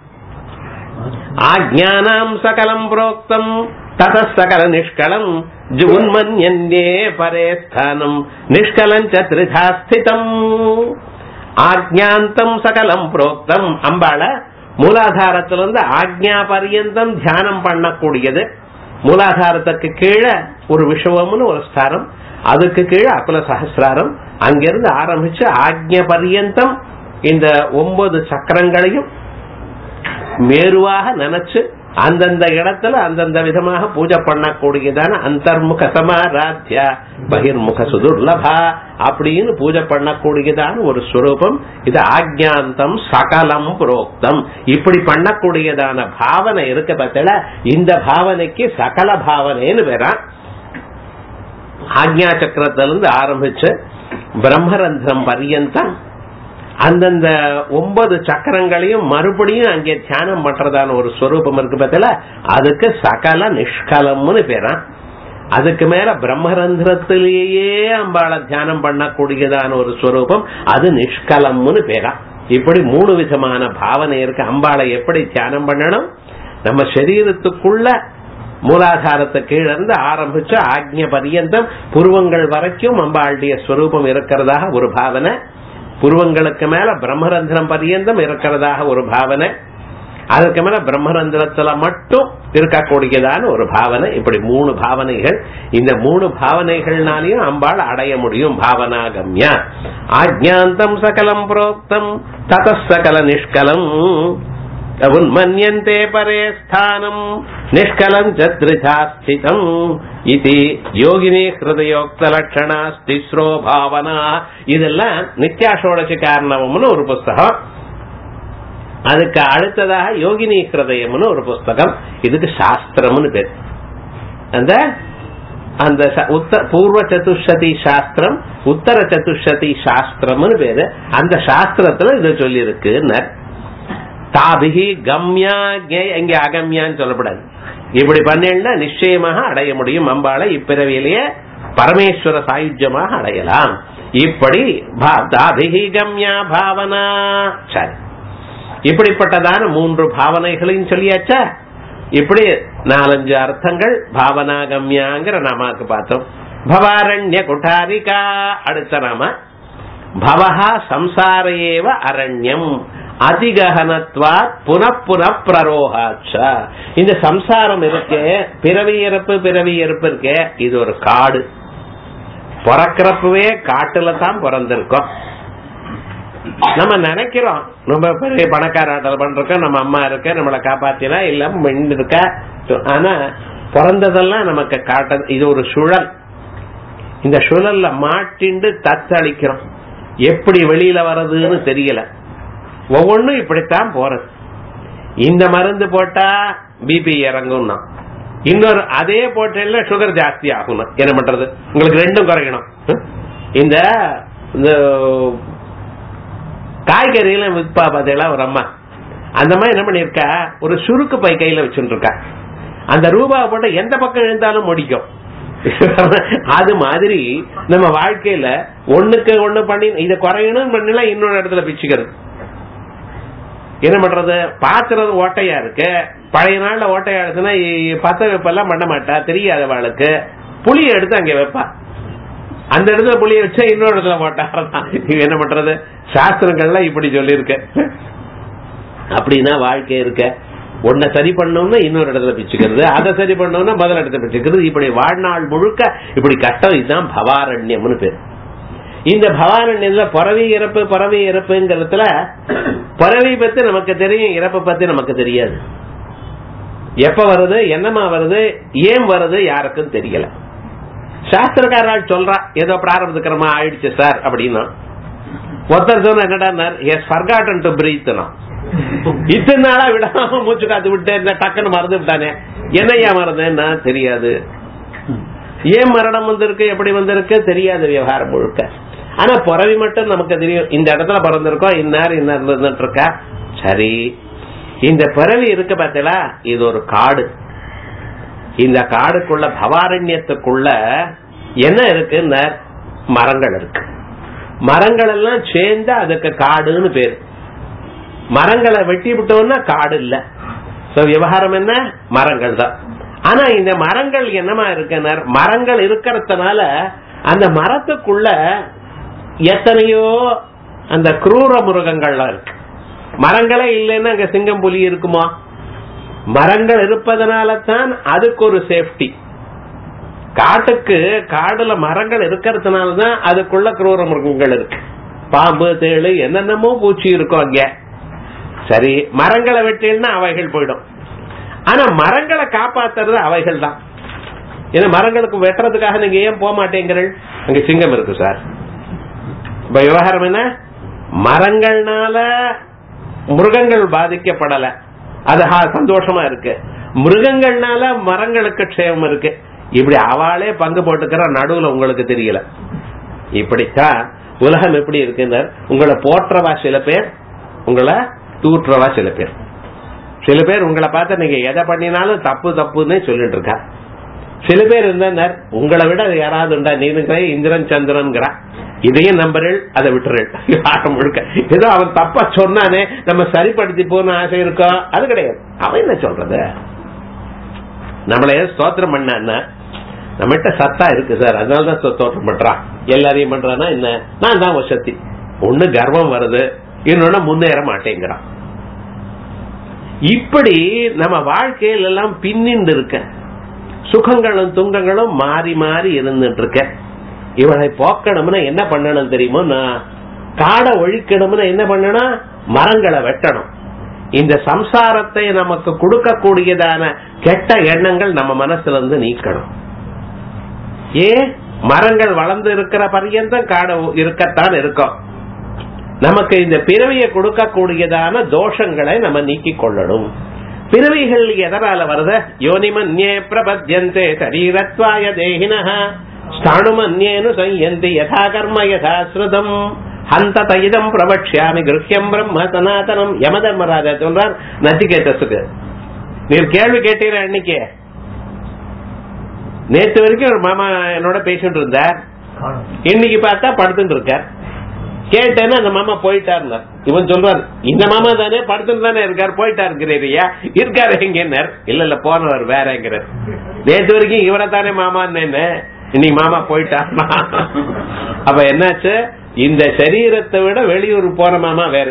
A: ஆஜ்ஞானாம் சகலம் புரோக்தம் தத சகல நிஷ்கலம் ஜுன்மன்யே பரே ஸ்தானம் நிஷ்கலம் திரிதா ஸ்திதம் ஆஜ்ஞாந்தம் சகலம் புரோக்தம் அம்பாள மூலாதாரத்திலிருந்து ஆக்ஞா பரியந்தம் தியானம் பண்ணக்கூடியது மூலாதாரத்துக்கு கீழே ஒரு விஷவம்னு ஒரு ஸ்தானம் அதுக்கு கீழே அகுல சகசிராரம் அங்கிருந்து ஆரம்பிச்சு ஆக்ஞ பரியந்தம் இந்த ஒன்பது சக்கரங்களையும் மேருவாக நினைச்சு அந்தந்த இடத்துல அந்தந்த விதமாக பூஜை பண்ணக்கூடியதான அந்தர்முக சமாராத்யா பகிர்முக சுதுர்லபா அப்படின்னு பூஜை பண்ணக்கூடியதான ஒரு ஸ்வரூபம் இது ஆக்ஞாந்தம் சகலம் புரோக்தம் இப்படி பண்ணக்கூடியதான பாவனை இருக்க பத்தில இந்த பாவனைக்கு சகல பாவனைன்னு பேரா ஆக்ஞா சக்கரத்திலிருந்து ஆரம்பிச்சு பிரம்மரந்திரம் பரியந்தம் அந்தந்த ஒன்பது சக்கரங்களையும் மறுபடியும் அங்கே தியானம் பண்றதான ஒரு ஸ்வரூபம் இருக்கு பார்த்தல அதுக்கு சகல நிஷ்கலம்னு பேரா அதுக்கு மேல பிரம்மரந்திரத்திலேயே அம்பாளை தியானம் பண்ணக்கூடியதான ஒரு ஸ்வரூபம் அது நிஷ்கலம்னு பேரா இப்படி மூணு விதமான பாவனை இருக்கு அம்பாளை எப்படி தியானம் பண்ணணும் நம்ம சரீரத்துக்குள்ள மூலாதாரத்தை கீழிருந்து ஆரம்பிச்சு ஆக்ஞ பரியந்தம் புருவங்கள் வரைக்கும் அம்பாளுடைய ஸ்வரூபம் இருக்கிறதாக ஒரு பாவனை புருவங்களுக்கு மேல பிரம்மரந்திரம் பரியந்தம் இருக்கிறதாக ஒரு பாவனை அதுக்கு மேல பிரம்மரந்திரத்துல மட்டும் இருக்கக்கூடியதான ஒரு பாவனை இப்படி மூணு பாவனைகள் இந்த மூணு பாவனைகள்னாலையும் அம்பாள் அடைய முடியும் பாவனாகம்யா ஆஜ்ஞாந்தம் சகலம் புரோக்தம் தத சகல நிஷ்கலம் உன்மன்யந்தே பரே ஸ்தானம் நிஷ்கலம் சத்ரிதா ஸ்திதம் இது யோகினி ஹிருதயோக்த லட்சணா ஸ்திஸ்ரோ பாவனா இதெல்லாம் நித்யாஷோடசி காரணவம்னு ஒரு புஸ்தகம் அதுக்கு அடுத்ததாக யோகினி ஹிருதயம்னு ஒரு புஸ்தகம் இதுக்கு சாஸ்திரம்னு பேர் அந்த அந்த பூர்வ சதுஷதி சாஸ்திரம் உத்தர சதுஷதி சாஸ்திரம்னு பேரு அந்த சாஸ்திரத்துல இது சொல்லி இருக்கு தாபிகி கம்யா இங்க அகம்யான்னு சொல்லப்படாது இப்படி பண்ணேன்னா நிச்சயமாக அடைய முடியும் அம்பாளை இப்பிறவியிலேயே பரமேஸ்வர சாயுஜ்யமாக அடையலாம் இப்படி தாபிகி கம்யா பாவனா சரி இப்படிப்பட்டதான மூன்று பாவனைகளையும் சொல்லியாச்சா இப்படி நாலஞ்சு அர்த்தங்கள் பாவனா கம்யாங்கிற நாமாக்கு பார்த்தோம் பவாரண்ய குட்டாரிகா அடுத்த நாம பவஹா சம்சாரேவ அரண்யம் அதிககனத்வா புனப்புன பிரரோகாச்ச இந்த சம்சாரம் இருக்கே பிறவி இறப்பு பிறவி இறப்பு இருக்கே இது ஒரு காடு பிறக்கிறப்பவே காட்டுல தான் பிறந்திருக்கோம் நம்ம நினைக்கிறோம் ரொம்ப பெரிய பணக்கார ஆட்டல் பண்றோம் நம்ம அம்மா இருக்க நம்மளை காப்பாத்தினா இல்ல மின் இருக்க ஆனா பிறந்ததெல்லாம் நமக்கு காட்ட இது ஒரு சுழல் இந்த சுழல்ல மாட்டிண்டு தத்தளிக்கிறோம் எப்படி வெளியில வர்றதுன்னு தெரியல ஒவ்வொன்றும் இப்படித்தான் போறது இந்த மருந்து போட்டா பிபி இறங்கும்னா இன்னொரு அதே போட்டேன்ல சுகர் ஜாஸ்தி ஆகும் என்ன பண்றது உங்களுக்கு ரெண்டும் குறையணும் இந்த காய்கறிகளை விற்பா பார்த்தீங்களா ஒரு அம்மா அந்த மாதிரி என்ன பண்ணிருக்கா ஒரு சுருக்கு பை கையில வச்சுட்டு இருக்கா அந்த ரூபாவை போட்டு எந்த பக்கம் எழுந்தாலும் முடிக்கும் அது மாதிரி நம்ம வாழ்க்கையில ஒண்ணுக்கு ஒண்ணு பண்ணி இதை குறையணும் பண்ணலாம் இன்னொரு இடத்துல பிச்சுக்கிறது என்ன பண்றது பாத்துறது ஓட்டையா இருக்கு பழைய நாள்ல ஓட்டையா இருக்குன்னா பத்த வைப்பெல்லாம் பண்ண மாட்டா தெரியாத அவளுக்கு புளிய எடுத்து அங்க வைப்பா அந்த இடத்துல புளிய வச்சா இன்னொரு இடத்துல போட்டாரதான் என்ன பண்றது சாஸ்திரங்கள்லாம் இப்படி சொல்லியிருக்க அப்படின்னா வாழ்க்கை இருக்க ஒன்ன சரி பண்ணோம்னா இன்னொரு இடத்துல பிச்சுக்கிறது அதை சரி பண்ணோம்னா முதல் இடத்துல பிச்சுக்கிறது இப்படி வாழ்நாள் முழுக்க இப்படி கஷ்டம் இதுதான் பவாரண்யம்னு பேர் இந்த பவாரண்யத்துல பறவை இறப்பு பறவை இறப்புங்கிறதுல பறவை பத்தி நமக்கு தெரியும் இறப்பை பத்தி நமக்கு தெரியாது எப்ப வருது என்னமா வருது ஏன் வருது யாருக்கும் தெரியல சாஸ்திரக்காரால் சொல்றா ஏதோ பிராரம்பிக்கிறமா ஆயிடுச்சு சார் அப்படின்னா ஒருத்தர் சொன்ன என்னடா எஸ் ஃபர்காட்டன் டு பிரீத்னா இத்தனை நாளா விடாம மூச்சு காத்து விட்டு இந்த டக்குன்னு மறந்து விட்டானே என்னையா மறந்தேன்னா தெரியாது ஏன் மரணம் வந்திருக்கு எப்படி வந்திருக்கு தெரியாது விவகாரம் முழுக்க ஆனா பிறவி மட்டும் நமக்கு தெரியும் இந்த இடத்துல பிறந்திருக்கோம் இன்னார் இன்னார் இருந்துட்டு இருக்கா சரி இந்த பிறவி இருக்கு பார்த்தீங்களா இது ஒரு காடு இந்த காடுக்குள்ள பவாரண்யத்துக்குள்ள என்ன இருக்குன்னு மரங்கள் இருக்கு மரங்கள் எல்லாம் சேர்ந்து அதுக்கு காடுன்னு பேரு மரங்களை வெட்டி விட்டோம்னா காடு இல்ல விவகாரம் என்ன மரங்கள் தான் ஆனா இந்த மரங்கள் என்னமா இருக்கு மரங்கள் இருக்கிறதுனால அந்த மரத்துக்குள்ள எத்தனையோ அந்த குரூர மிருகங்கள்லாம் இருக்கு மரங்களே இல்லைன்னா அங்க சிங்கம் புலி இருக்குமா மரங்கள் இருப்பதனால தான் அதுக்கு ஒரு சேஃப்டி காட்டுக்கு காடுல மரங்கள் இருக்கிறதுனால தான் அதுக்குள்ள குரூர மிருகங்கள் இருக்கு பாம்பு தேழு என்னென்னமோ பூச்சி இருக்கும் அங்க சரி மரங்களை வெட்டினா அவைகள் போயிடும் ஆனா மரங்களை காப்பாத்துறது அவைகள் தான் ஏன்னா மரங்களுக்கு வெட்டுறதுக்காக நீங்க ஏன் போக மாட்டேங்கிறீர்கள் அங்க சிங்கம் இருக்கு சார் இப்ப விவகாரம் என்ன மரங்கள்னால மிருகங்கள் பாதிக்கப்படல அது சந்தோஷமா இருக்கு மிருகங்கள்னால மரங்களுக்கு க்ஷேமம் இருக்கு இப்படி அவளே பங்கு போட்டுக்கிற நடுவுல உங்களுக்கு தெரியல இப்படித்தான் உலகம் எப்படி இருக்குன்னார் உங்களை போற்றவா சில பேர் உங்களை தூற்றவா சில பேர் சில பேர் உங்களை பார்த்து நீங்க எதை பண்ணினாலும் தப்பு தப்புன்னு சொல்லிட்டு இருக்கா சில பேர் இருந்தார் உங்களை விட யாராவது உண்டா நீனுங்கிற இந்திரன் சந்திரன்கிறா இதையும் நம்புறேள் அதை விட்டுறேள் ஆரம் முழுக்க ஏதோ அவன் தப்பா சொன்னானே நம்ம சரிப்படுத்தி போன ஆசை இருக்கோம் அது கிடையாது அவன் என்ன சொல்றது நம்மள ஸ்தோத்திரம் பண்ணான்னா நம்மகிட்ட சத்தா இருக்கு சார் அதனாலதான் ஸ்தோத்திரம் பண்றான் எல்லாரையும் பண்றான்னா என்ன நான் தான் வசதி ஒண்ணு கர்வம் வருது இன்னொன்னு முன்னேற மாட்டேங்கிறான் இப்படி நம்ம வாழ்க்கையில எல்லாம் பின்னிண்டு இருக்க சுகங்களும் துங்கங்களும் மாறி மாறி இருந்துட்டு இருக்க இவளை போக்கணும்னா என்ன பண்ணணும் தெரியுமோ நான் காடை ஒழிக்கணும்னா என்ன பண்ணணும் மரங்களை வெட்டணும் இந்த சம்சாரத்தை நமக்கு கொடுக்கக்கூடியதான கெட்ட எண்ணங்கள் நம்ம மனசுல இருந்து நீக்கணும் ஏ மரங்கள் வளர்ந்து இருக்கிற பர்யந்தம் காடை இருக்கத்தான் இருக்கும் நமக்கு இந்த பிறவியை கொடுக்கக்கூடியதான தோஷங்களை நம்ம நீக்கிக் கொள்ளணும் பிறவிகள் எதனால வருது யோனிமன்யே பிரபத்யந்தே சரீரத்வாய தேகின ஸ்தானுமன்யேனு சையந்தி யதா கர்ம யதா ஸ்ருதம் ஹந்த தயிதம் பிரபக்ஷாமி கிருஹ்யம் பிரம்ம சனாதனம் யம தர்மராஜா சொல்றார் நச்சிகேதஸுக்கு நீர் கேள்வி கேட்டீர அன்னைக்கு நேத்து வரைக்கும் ஒரு மாமா என்னோட பேசிட்டு இருந்தார் இன்னைக்கு பார்த்தா படுத்துட்டு இருக்கார் கேட்டேன்னா அந்த மாமா போயிட்டாருங்க இவன் சொல்றார் இந்த மாமா தானே படுத்துட்டு தானே இருக்காரு போயிட்டாருங்கிறீரியா இருக்காரு எங்கன்னார் இல்ல இல்ல போனவர் வேறங்கிறார் நேற்று வரைக்கும் இவரை தானே மாமான்னு இன்னைக்கு மாமா போயிட்டாருனா அப்ப என்னாச்சு இந்த சரீரத்தை விட வெளியூர் போன மாமா வேற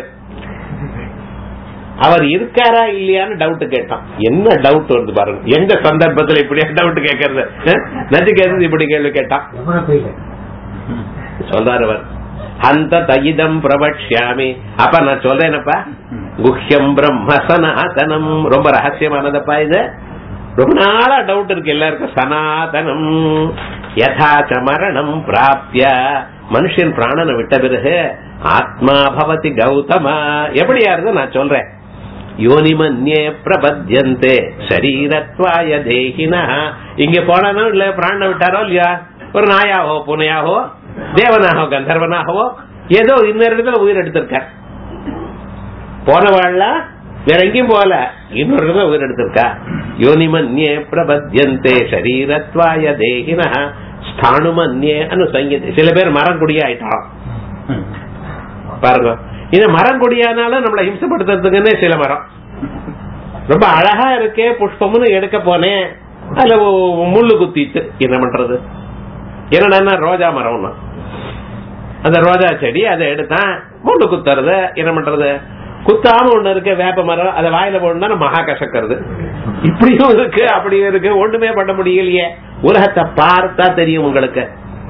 A: அவர் இருக்காரா இல்லையான்னு டவுட் கேட்டான் என்ன டவுட் வருது பாருங்க எந்த சந்தர்ப்பத்துல இப்படி டவுட் கேட்கறது நச்சு கேட்கறது இப்படி கேள்வி கேட்டான் சொல்றாரு அவர் அந்த தயிதம் பிரபக்ஷாமி அப்ப நான் சொல்றேனப்பா குஹ்யம் பிரம்ம சனாதனம் ரொம்ப ரகசியமானதப்பா இது ரொம்ப நாளா டவுட் இருக்கு எல்லாருக்கும் சனாதனம் யதாச்ச மரணம் பிராப்திய மனுஷன் பிராணனை விட்ட பிறகு ஆத்மா பவதி கௌதமா எப்படியா இருந்து நான் சொல்றேன் யோனிமன்யே பிரபத்யந்தே சரீரத்வாய தேகினா இங்க போனானோ இல்ல பிராணனை விட்டாரோ இல்லையா ஒரு நாயாவோ பூனையாவோ தேவனாகவோ கந்தர்வனாகவோ ஏதோ இன்னொரு இடத்துல உயிர் எடுத்திருக்கார் போனவாழ்ல வேற எங்கேயும் போகல இன்னொரு இடத்துல உயிர் எடுத்திருக்கா யோனிமன்யே பிரபத்யந்தே சரீரத்வாய தேகின ஸ்தானுமன்யே அனுசங்கியது சில பேர் மரம் குடியா ஆயிட்டான் பாருங்க இந்த மரம் கொடியானாலும் நம்மளை ஹிம்சப்படுத்துறதுக்குன்னே சில மரம் ரொம்ப அழகா இருக்கே புஷ்பம்னு எடுக்க போனேன் அதுல முள்ளு குத்திட்டு என்ன பண்றது என்னடா ரோஜா மரம்னா அந்த ரோஜா செடி அதை எடுத்தான் முள்ளு குத்துறது என்ன பண்றது குத்தாம ஒண்ணு இருக்கு வேப்ப மரம் அதை வாயில போடணும்னா மகா கசக்கிறது இப்படியும் இருக்கு அப்படியும் இருக்கு ஒண்ணுமே பண்ண முடியலையே உலகத்தை பார்த்தா தெரியும் உங்களுக்கு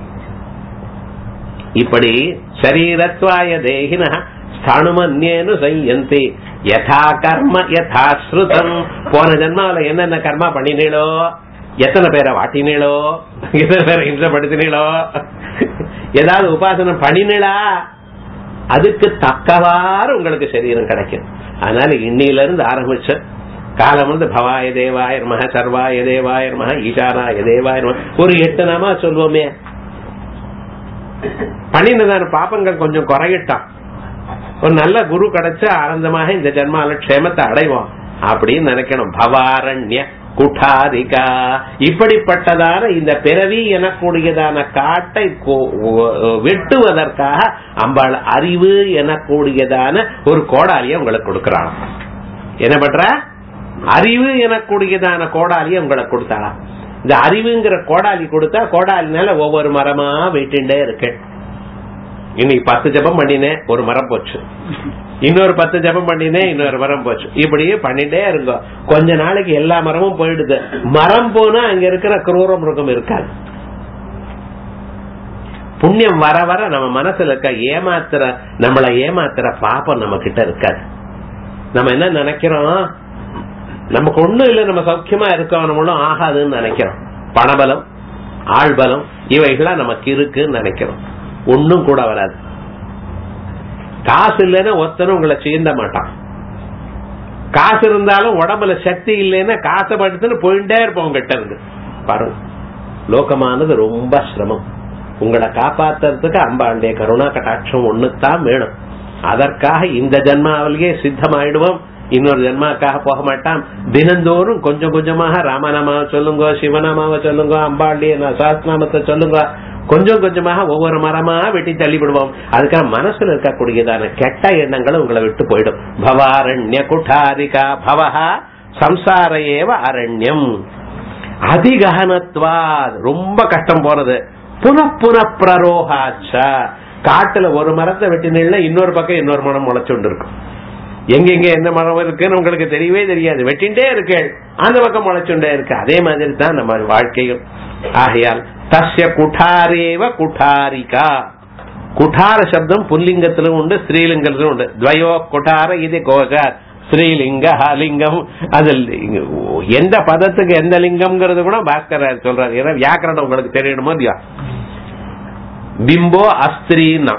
A: இப்படி சரீரத்வாய தேகின ஸ்தானுமன்யேனு சையந்தி யதா கர்ம யதா ஸ்ருதம் போன ஜென்மாவில என்னென்ன கர்மா பண்ணினீளோ எத்தனை பேரை வாட்டினீளோ எத்தனை பேரை இன்றப்படுத்தினீளோ ஏதாவது உபாசனம் பண்ணினீளா அதுக்கு தக்கவாறு உங்களுக்கு சரீரம் கிடைக்கும் அதனால இன்னில இருந்து ஆரம்பிச்சு காலம் வந்து பவாய தேவாய மக சர்வாய தேவாய மக ஈசானாய தேவாய ஒரு எட்டு நாமா சொல்லுவோமே பண்ணினதான பாப்பங்கள் கொஞ்சம் குறையட்டான் ஒரு நல்ல குரு கிடைச்சா ஆனந்தமாக இந்த ஜென்மால க்ஷேமத்தை அடைவோம் அப்படின்னு நினைக்கணும் பவாரண்ய குட்டாதிகா இப்படிப்பட்டதான இந்த பிறவி எனக்கூடியதான காட்டை வெட்டுவதற்காக அம்பாள் அறிவு எனக்கூடியதான ஒரு கோடாலியை உங்களுக்கு கொடுக்கறான் என்ன பண்ற அறிவு எனக்கூடியதான கோடாலியை உங்களுக்கு கொடுத்தாளாம் இந்த அறிவுங்கிற கோடாலி கொடுத்தா கோடாலினால ஒவ்வொரு மரமா வெட்டிண்டே இருக்கேன் இன்னைக்கு பத்து ஜபம் பண்ணினேன் ஒரு மரம் போச்சு இன்னொரு பத்து ஜபம் பண்ணினேன் இன்னொரு மரம் போச்சு இப்படியே பண்ணிட்டே இருங்க கொஞ்ச நாளைக்கு எல்லா மரமும் போயிடுது மரம் போனா அங்க இருக்கிற குரூர மிருகம் இருக்காது புண்ணியம் வர வர நம்ம மனசுல இருக்க ஏமாத்துற நம்மள ஏமாத்துற பாப்பம் நம்ம கிட்ட இருக்காது நம்ம என்ன நினைக்கிறோம் நமக்கு ஒண்ணும் இல்ல நம்ம சௌக்கியமா இருக்கோம் நம்மளும் ஆகாதுன்னு நினைக்கிறோம் பணபலம் ஆள்பலம் இவைகளாம் நமக்கு இருக்குன்னு நினைக்கிறோம் ஒன்னும் கூட வராது காசு இல்லைன்னா ஒருத்தரும் உங்களை சீந்த மாட்டான் காசு இருந்தாலும் உடம்புல சக்தி இல்லைன்னா காசை படுத்துன்னு போயிட்டே இருப்போம் கிட்ட இருந்து பாருங்க லோகமானது ரொம்ப சிரமம் உங்களை காப்பாத்துறதுக்கு அம்பாளுடைய கருணா கட்டாட்சம் ஒண்ணுதான் வேணும் அதற்காக இந்த ஜென்மாவிலேயே சித்தமாயிடுவோம் இன்னொரு ஜென்மாக்காக போக மாட்டான் தினந்தோறும் கொஞ்சம் கொஞ்சமாக ராமநாமாவை சொல்லுங்க சிவநாமாவை சொல்லுங்க அம்பாளுடைய சாஸ்திரநாமத்தை சொல்லுங்க கொஞ்சம் கொஞ்சமாக ஒவ்வொரு மரமா வெட்டி தள்ளிவிடுவோம் அதுக்காக மனசுல இருக்கக்கூடியதான கெட்ட எண்ணங்கள் உங்களை விட்டு போயிடும் பவாரண்ய குட்டாரிகா பவஹா சம்சார ஏவ அரண்யம் அதிகனத்வா ரொம்ப கஷ்டம் போறது புனப்புன பிரரோகாச்ச காட்டுல ஒரு மரத்தை வெட்டினா இன்னொரு பக்கம் இன்னொரு மரம் முளைச்சுண்டு இருக்கும் எங்கெங்க எந்த மரம் இருக்குன்னு உங்களுக்கு தெரியவே தெரியாது வெட்டிண்டே இருக்கு அந்த பக்கம் முளைச்சுண்டே இருக்கு அதே மாதிரி தான் நம்ம வாழ்க்கையும் ஆகையால் தஸ்ய குठारेव குठाரிகா குठाர சப்தம் புல்லிங்கத்திலும் உண்டு ஸ்ரீலிங்கத்திலும் உண்டு துவயோ குठाர இது கோகார் ஸ்ரீலிங்க லிங்கம் அது எந்த பதத்துக்கு எந்த லிங்கம்ங்கிறது கூட பாஸ்கர் சொல்றாரு ஏன்னா வியாக்கரணம் உங்களுக்கு தெரியணுமோ இல்லையா பிம்போ அஸ்திரீன்னா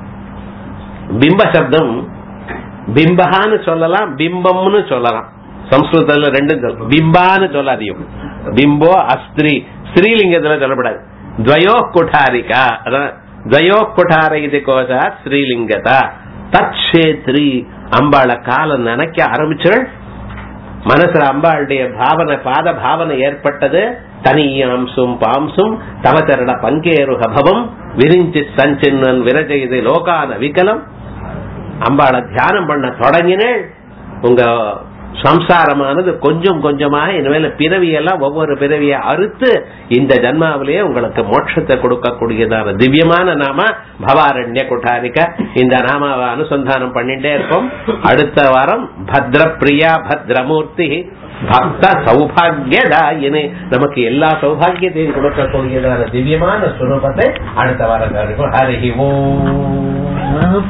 A: பிம்ப சப்தம் பிம்பகான்னு சொல்லலாம் பிம்பம்னு சொல்லலாம் சம்ஸ்கிருதத்துல ரெண்டும் சொல்லலாம் பிம்பான்னு சொல்லாதியும் பிம்போ அஸ்திரி ஸ்ரீலிங்கத்துல சொல்லப்படாது துவயோ குட்டாரிகா அதான் துவயோ குட்டார இது கோசா ஸ்ரீலிங்கதா தற்ஷேத்ரி அம்பாள காலம் நினைக்க ஆரம்பிச்சள் மனசுல அம்பாளுடைய பாவனை பாத பாவனை ஏற்பட்டது தனியாம்சும் பாம்சும் தவச்சரண பங்கேருக பவம் விரிஞ்சி சஞ்சின்னன் விரஜெய்து லோகான விகலம் அம்பாளை தியானம் பண்ண தொடங்கினேன் உங்க சம்சாரமானது கொஞ்சம் கொஞ்சமாக இனிமேல பிறவியெல்லாம் ஒவ்வொரு பிறவியை அறுத்து இந்த ஜன்மாவிலேயே உங்களுக்கு மோட்சத்தை கொடுக்கக்கூடியதான திவ்யமான நாம பவாரண்ய குட்டாரிக்க இந்த நாமாவை அனுசந்தானம் பண்ணிட்டே இருப்போம் அடுத்த வாரம் பத்ர பிரியா பத்ரமூர்த்தி பக்த சௌபாகியதாயினே நமக்கு எல்லா சௌபாகியத்தையும் கொடுக்கக்கூடியதான திவ்யமான சுரூபத்தை அடுத்த வாரம் ஹரி ஓம்